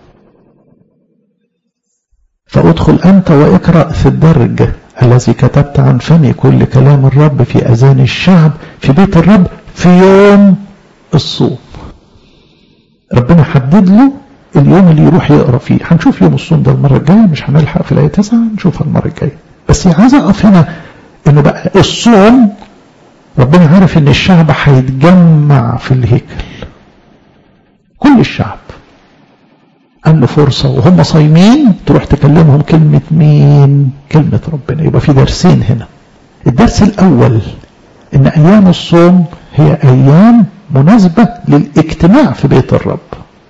فادخل أنت واقرأ في الدرج الذي كتبت عن فمي كل كلام الرب في أذان الشعب في بيت الرب في يوم الصوم ربنا حدد له اليوم اللي يروح يقرأ فيه هنشوف يوم الصوم ده المرة الجاية مش هنلحق في الآية 9 نشوفها المرة الجاية بس عايز أقف هنا إنه بقى الصوم ربنا عارف إن الشعب هيتجمع في الهيكل كل الشعب قال له فرصة وهم صايمين تروح تكلمهم كلمة مين كلمة ربنا يبقى في درسين هنا الدرس الأول إن أيام الصوم هي أيام مناسبة للاجتماع في بيت الرب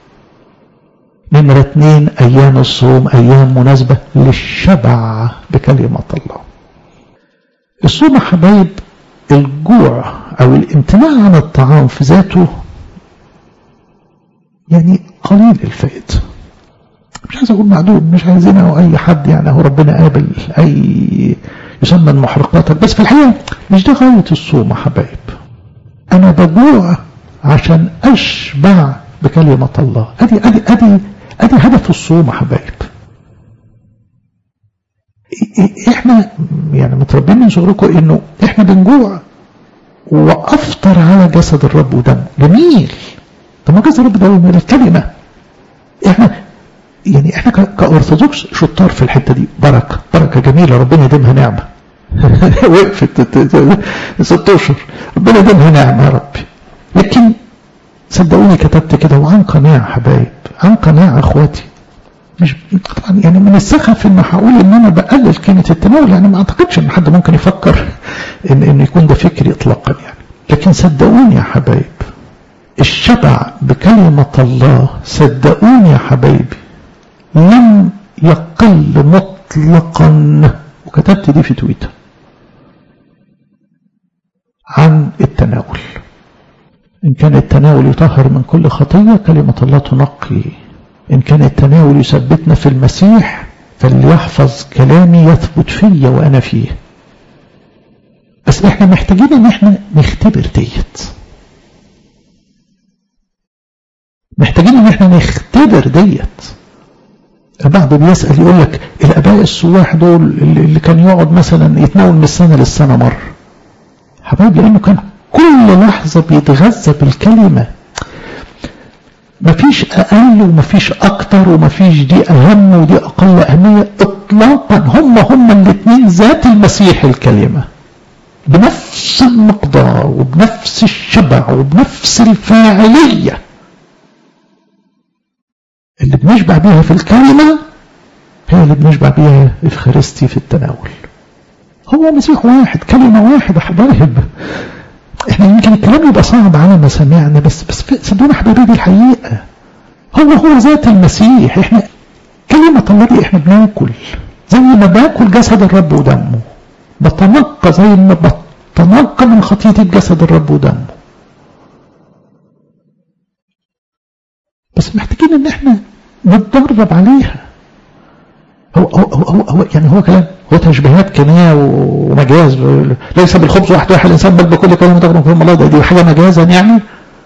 نمرة اتنين أيام الصوم أيام مناسبة للشبع بكلمة الله الصوم يا حبايب الجوع أو الامتناع عن الطعام في ذاته يعني قليل الفائدة مش عايز اقول معدوم مش عايزين او اي حد يعني هو ربنا قابل اي يسمى محرقاتك بس في الحقيقه مش ده غايه الصوم يا حبايب انا بجوع عشان اشبع بكلمه الله ادي ادي ادي ادي هدف الصوم يا حبايب احنا يعني متربيين من صغركم انه احنا بنجوع وافطر على جسد الرب ودمه جميل طب ما جسد الرب ده من الكلمه احنا يعني احنا كأرثوذكس شطار في الحتة دي بركة بركة جميلة ربنا يديمها نعمة وقفت ست اشهر ربنا يديمها نعمة يا ربي لكن صدقوني كتبت كده وعن قناعة حبايب عن قناعة اخواتي مش طبعا يعني من السخف ان هقول ان انا بقلل قيمة التناول يعني ما اعتقدش ان حد ممكن يفكر ان ان يكون ده فكري اطلاقا يعني لكن صدقوني يا حبايب الشبع بكلمة الله صدقوني يا حبايبي لم يقل مطلقا وكتبت دي في تويتر عن التناول إن كان التناول يطهر من كل خطية كلمة الله تنقي إن كان التناول يثبتنا في المسيح فليحفظ كلامي يثبت فيا وأنا فيه بس احنا محتاجين ان احنا نختبر ديت محتاجين ان احنا نختبر ديت البعض بيسأل يقول لك الاباء السواح دول اللي كان يقعد مثلا يتناول من السنة للسنة مرة حبايبي لانه كان كل لحظة بيتغذى بالكلمة مفيش اقل ومفيش اكتر ومفيش دي اهم ودي اقل اهمية اطلاقا هم هم الاثنين ذات المسيح الكلمة بنفس المقدار وبنفس الشبع وبنفس الفاعلية اللي بنشبع بيها في الكلمة هي اللي بنشبع بيها الفخارستي في التناول هو مسيح واحد كلمة واحدة حبايب احنا يمكن الكلام يبقى صعب على مسامعنا بس بس صدقونا حبايبي دي الحقيقة هو هو ذات المسيح احنا كلمة الله دي احنا بناكل زي ما باكل جسد الرب ودمه بتنقى زي ما بتنقى من خطيتي بجسد الرب ودمه بس محتاجين ان احنا نتدرب عليها هو هو هو, هو يعني هو كلام هو تشبيهات كناية ومجاز ليس بالخبز وحده يحيى الانسان بل بكل كلمه تخرج من الله ده دي حاجه مجازا يعني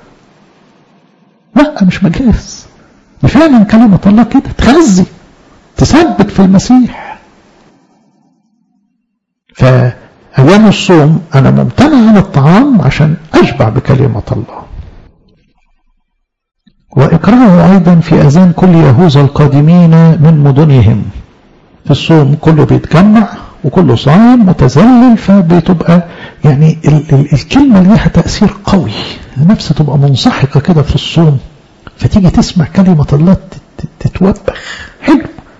لا مش مجاز دي فعلا كلمه الله كده تغذي تثبت في المسيح فأيام الصوم أنا ممتنع عن الطعام عشان أشبع بكلمة الله وإكرامه أيضا في أذان كل يهوذا القادمين من مدنهم في الصوم كله بيتجمع وكله صائم متذلل فبتبقى يعني ال ال الكلمة ليها تأثير قوي النفس تبقى منسحقة كده في الصوم فتيجي تسمع كلمة الله تتوبخ حلو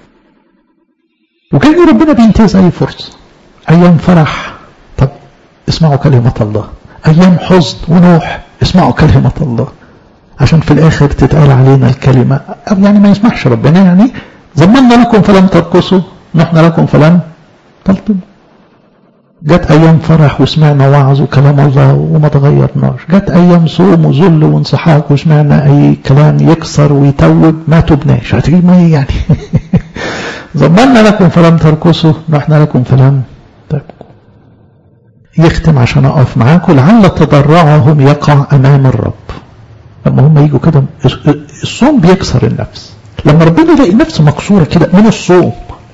وكان ربنا بينتهز أي فرصة أيام فرح طب اسمعوا كلمة الله أيام حزن ونوح اسمعوا كلمة الله عشان في الآخر تتقال علينا الكلمة أو يعني ما يسمحش ربنا يعني زمنا لكم فلم ترقصوا نحن لكم فلم تلطموا جت أيام فرح وسمعنا وعظ وكلام الله وما تغيرناش جت أيام صوم وذل وانسحاق وسمعنا أي كلام يكسر ويتوب ما تبناش هتيجي ما يعني زمنا لكم فلم ترقصوا نحن لكم فلم تبكوا يختم عشان أقف معاكم لعل تضرعهم يقع أمام الرب لما هم يجوا كده الصوم بيكسر النفس لما ربنا يلاقي نفسه مكسورة كده من الصوم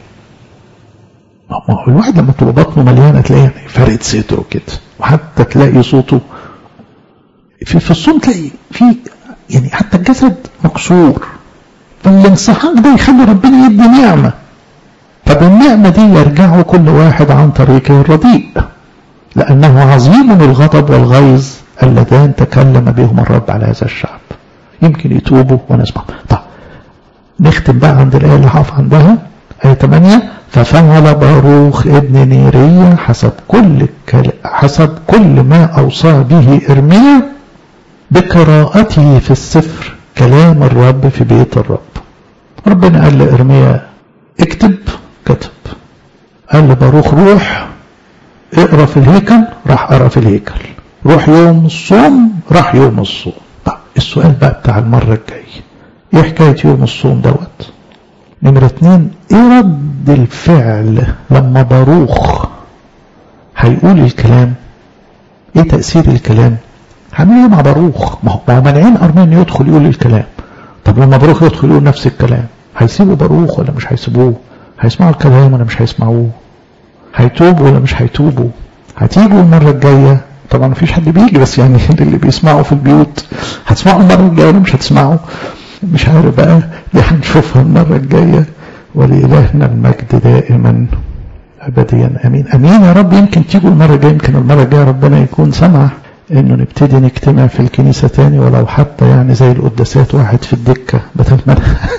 ما هو الواحد لما تبقى بطنه مليانة تلاقي يعني فرد صدره كده وحتى تلاقي صوته في, في الصوم تلاقي في يعني حتى الجسد مكسور فالانسحاق ده يخلي ربنا يدي نعمة فبالنعمة دي يرجع كل واحد عن طريقه الرديء لأنه عظيم الغضب والغيظ اللذان تكلم بهم الرب على هذا الشعب يمكن يتوبوا ونسمع طب نختم بقى عند الآية اللي هقف عندها آية 8 ففعل باروخ ابن نيرية حسب كل حسب كل ما أوصى به إرميا بقراءته في السفر كلام الرب في بيت الرب ربنا قال لإرميا اكتب كتب قال لباروخ روح اقرا في الهيكل راح اقرا في الهيكل روح يوم الصوم راح يوم الصوم طب السؤال بقى بتاع المرة الجاية ايه حكاية يوم الصوم دوت نمرة اتنين ايه رد الفعل لما باروخ هيقول الكلام ايه تأثير الكلام هعمل ايه مع باروخ ما هو مانعين ارمين يدخل يقول الكلام طب لما باروخ يدخل يقول نفس الكلام هيسيبوا باروخ ولا مش هيسيبوه هيسمعوا الكلام ولا مش هيسمعوه هيتوبوا ولا مش هيتوبوا هتيجوا المرة الجاية طبعا مفيش حد بيجي بس يعني اللي بيسمعوا في البيوت هتسمعوا المرة الجاية ولا مش هتسمعوا مش عارف بقى دي هنشوفها المرة الجاية ولإلهنا المجد دائما أبديا أمين أمين يا رب يمكن تيجوا المرة الجاية يمكن المرة الجاية ربنا يكون سمح إنه نبتدي نجتمع في الكنيسة تاني ولو حتى يعني زي القداسات واحد في الدكة بدل ما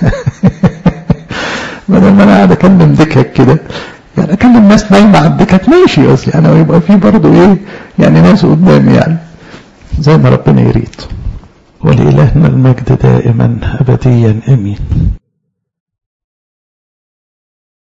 بدل ما أنا قاعد أكلم دكك كده يعني أكلم ناس نايمة على الدكك ماشي أصلي أنا ويبقى في برضه إيه يعني ناس قدامي يعني زي ما ربنا يريد ولإلهنا المجد دائما أبديا أمين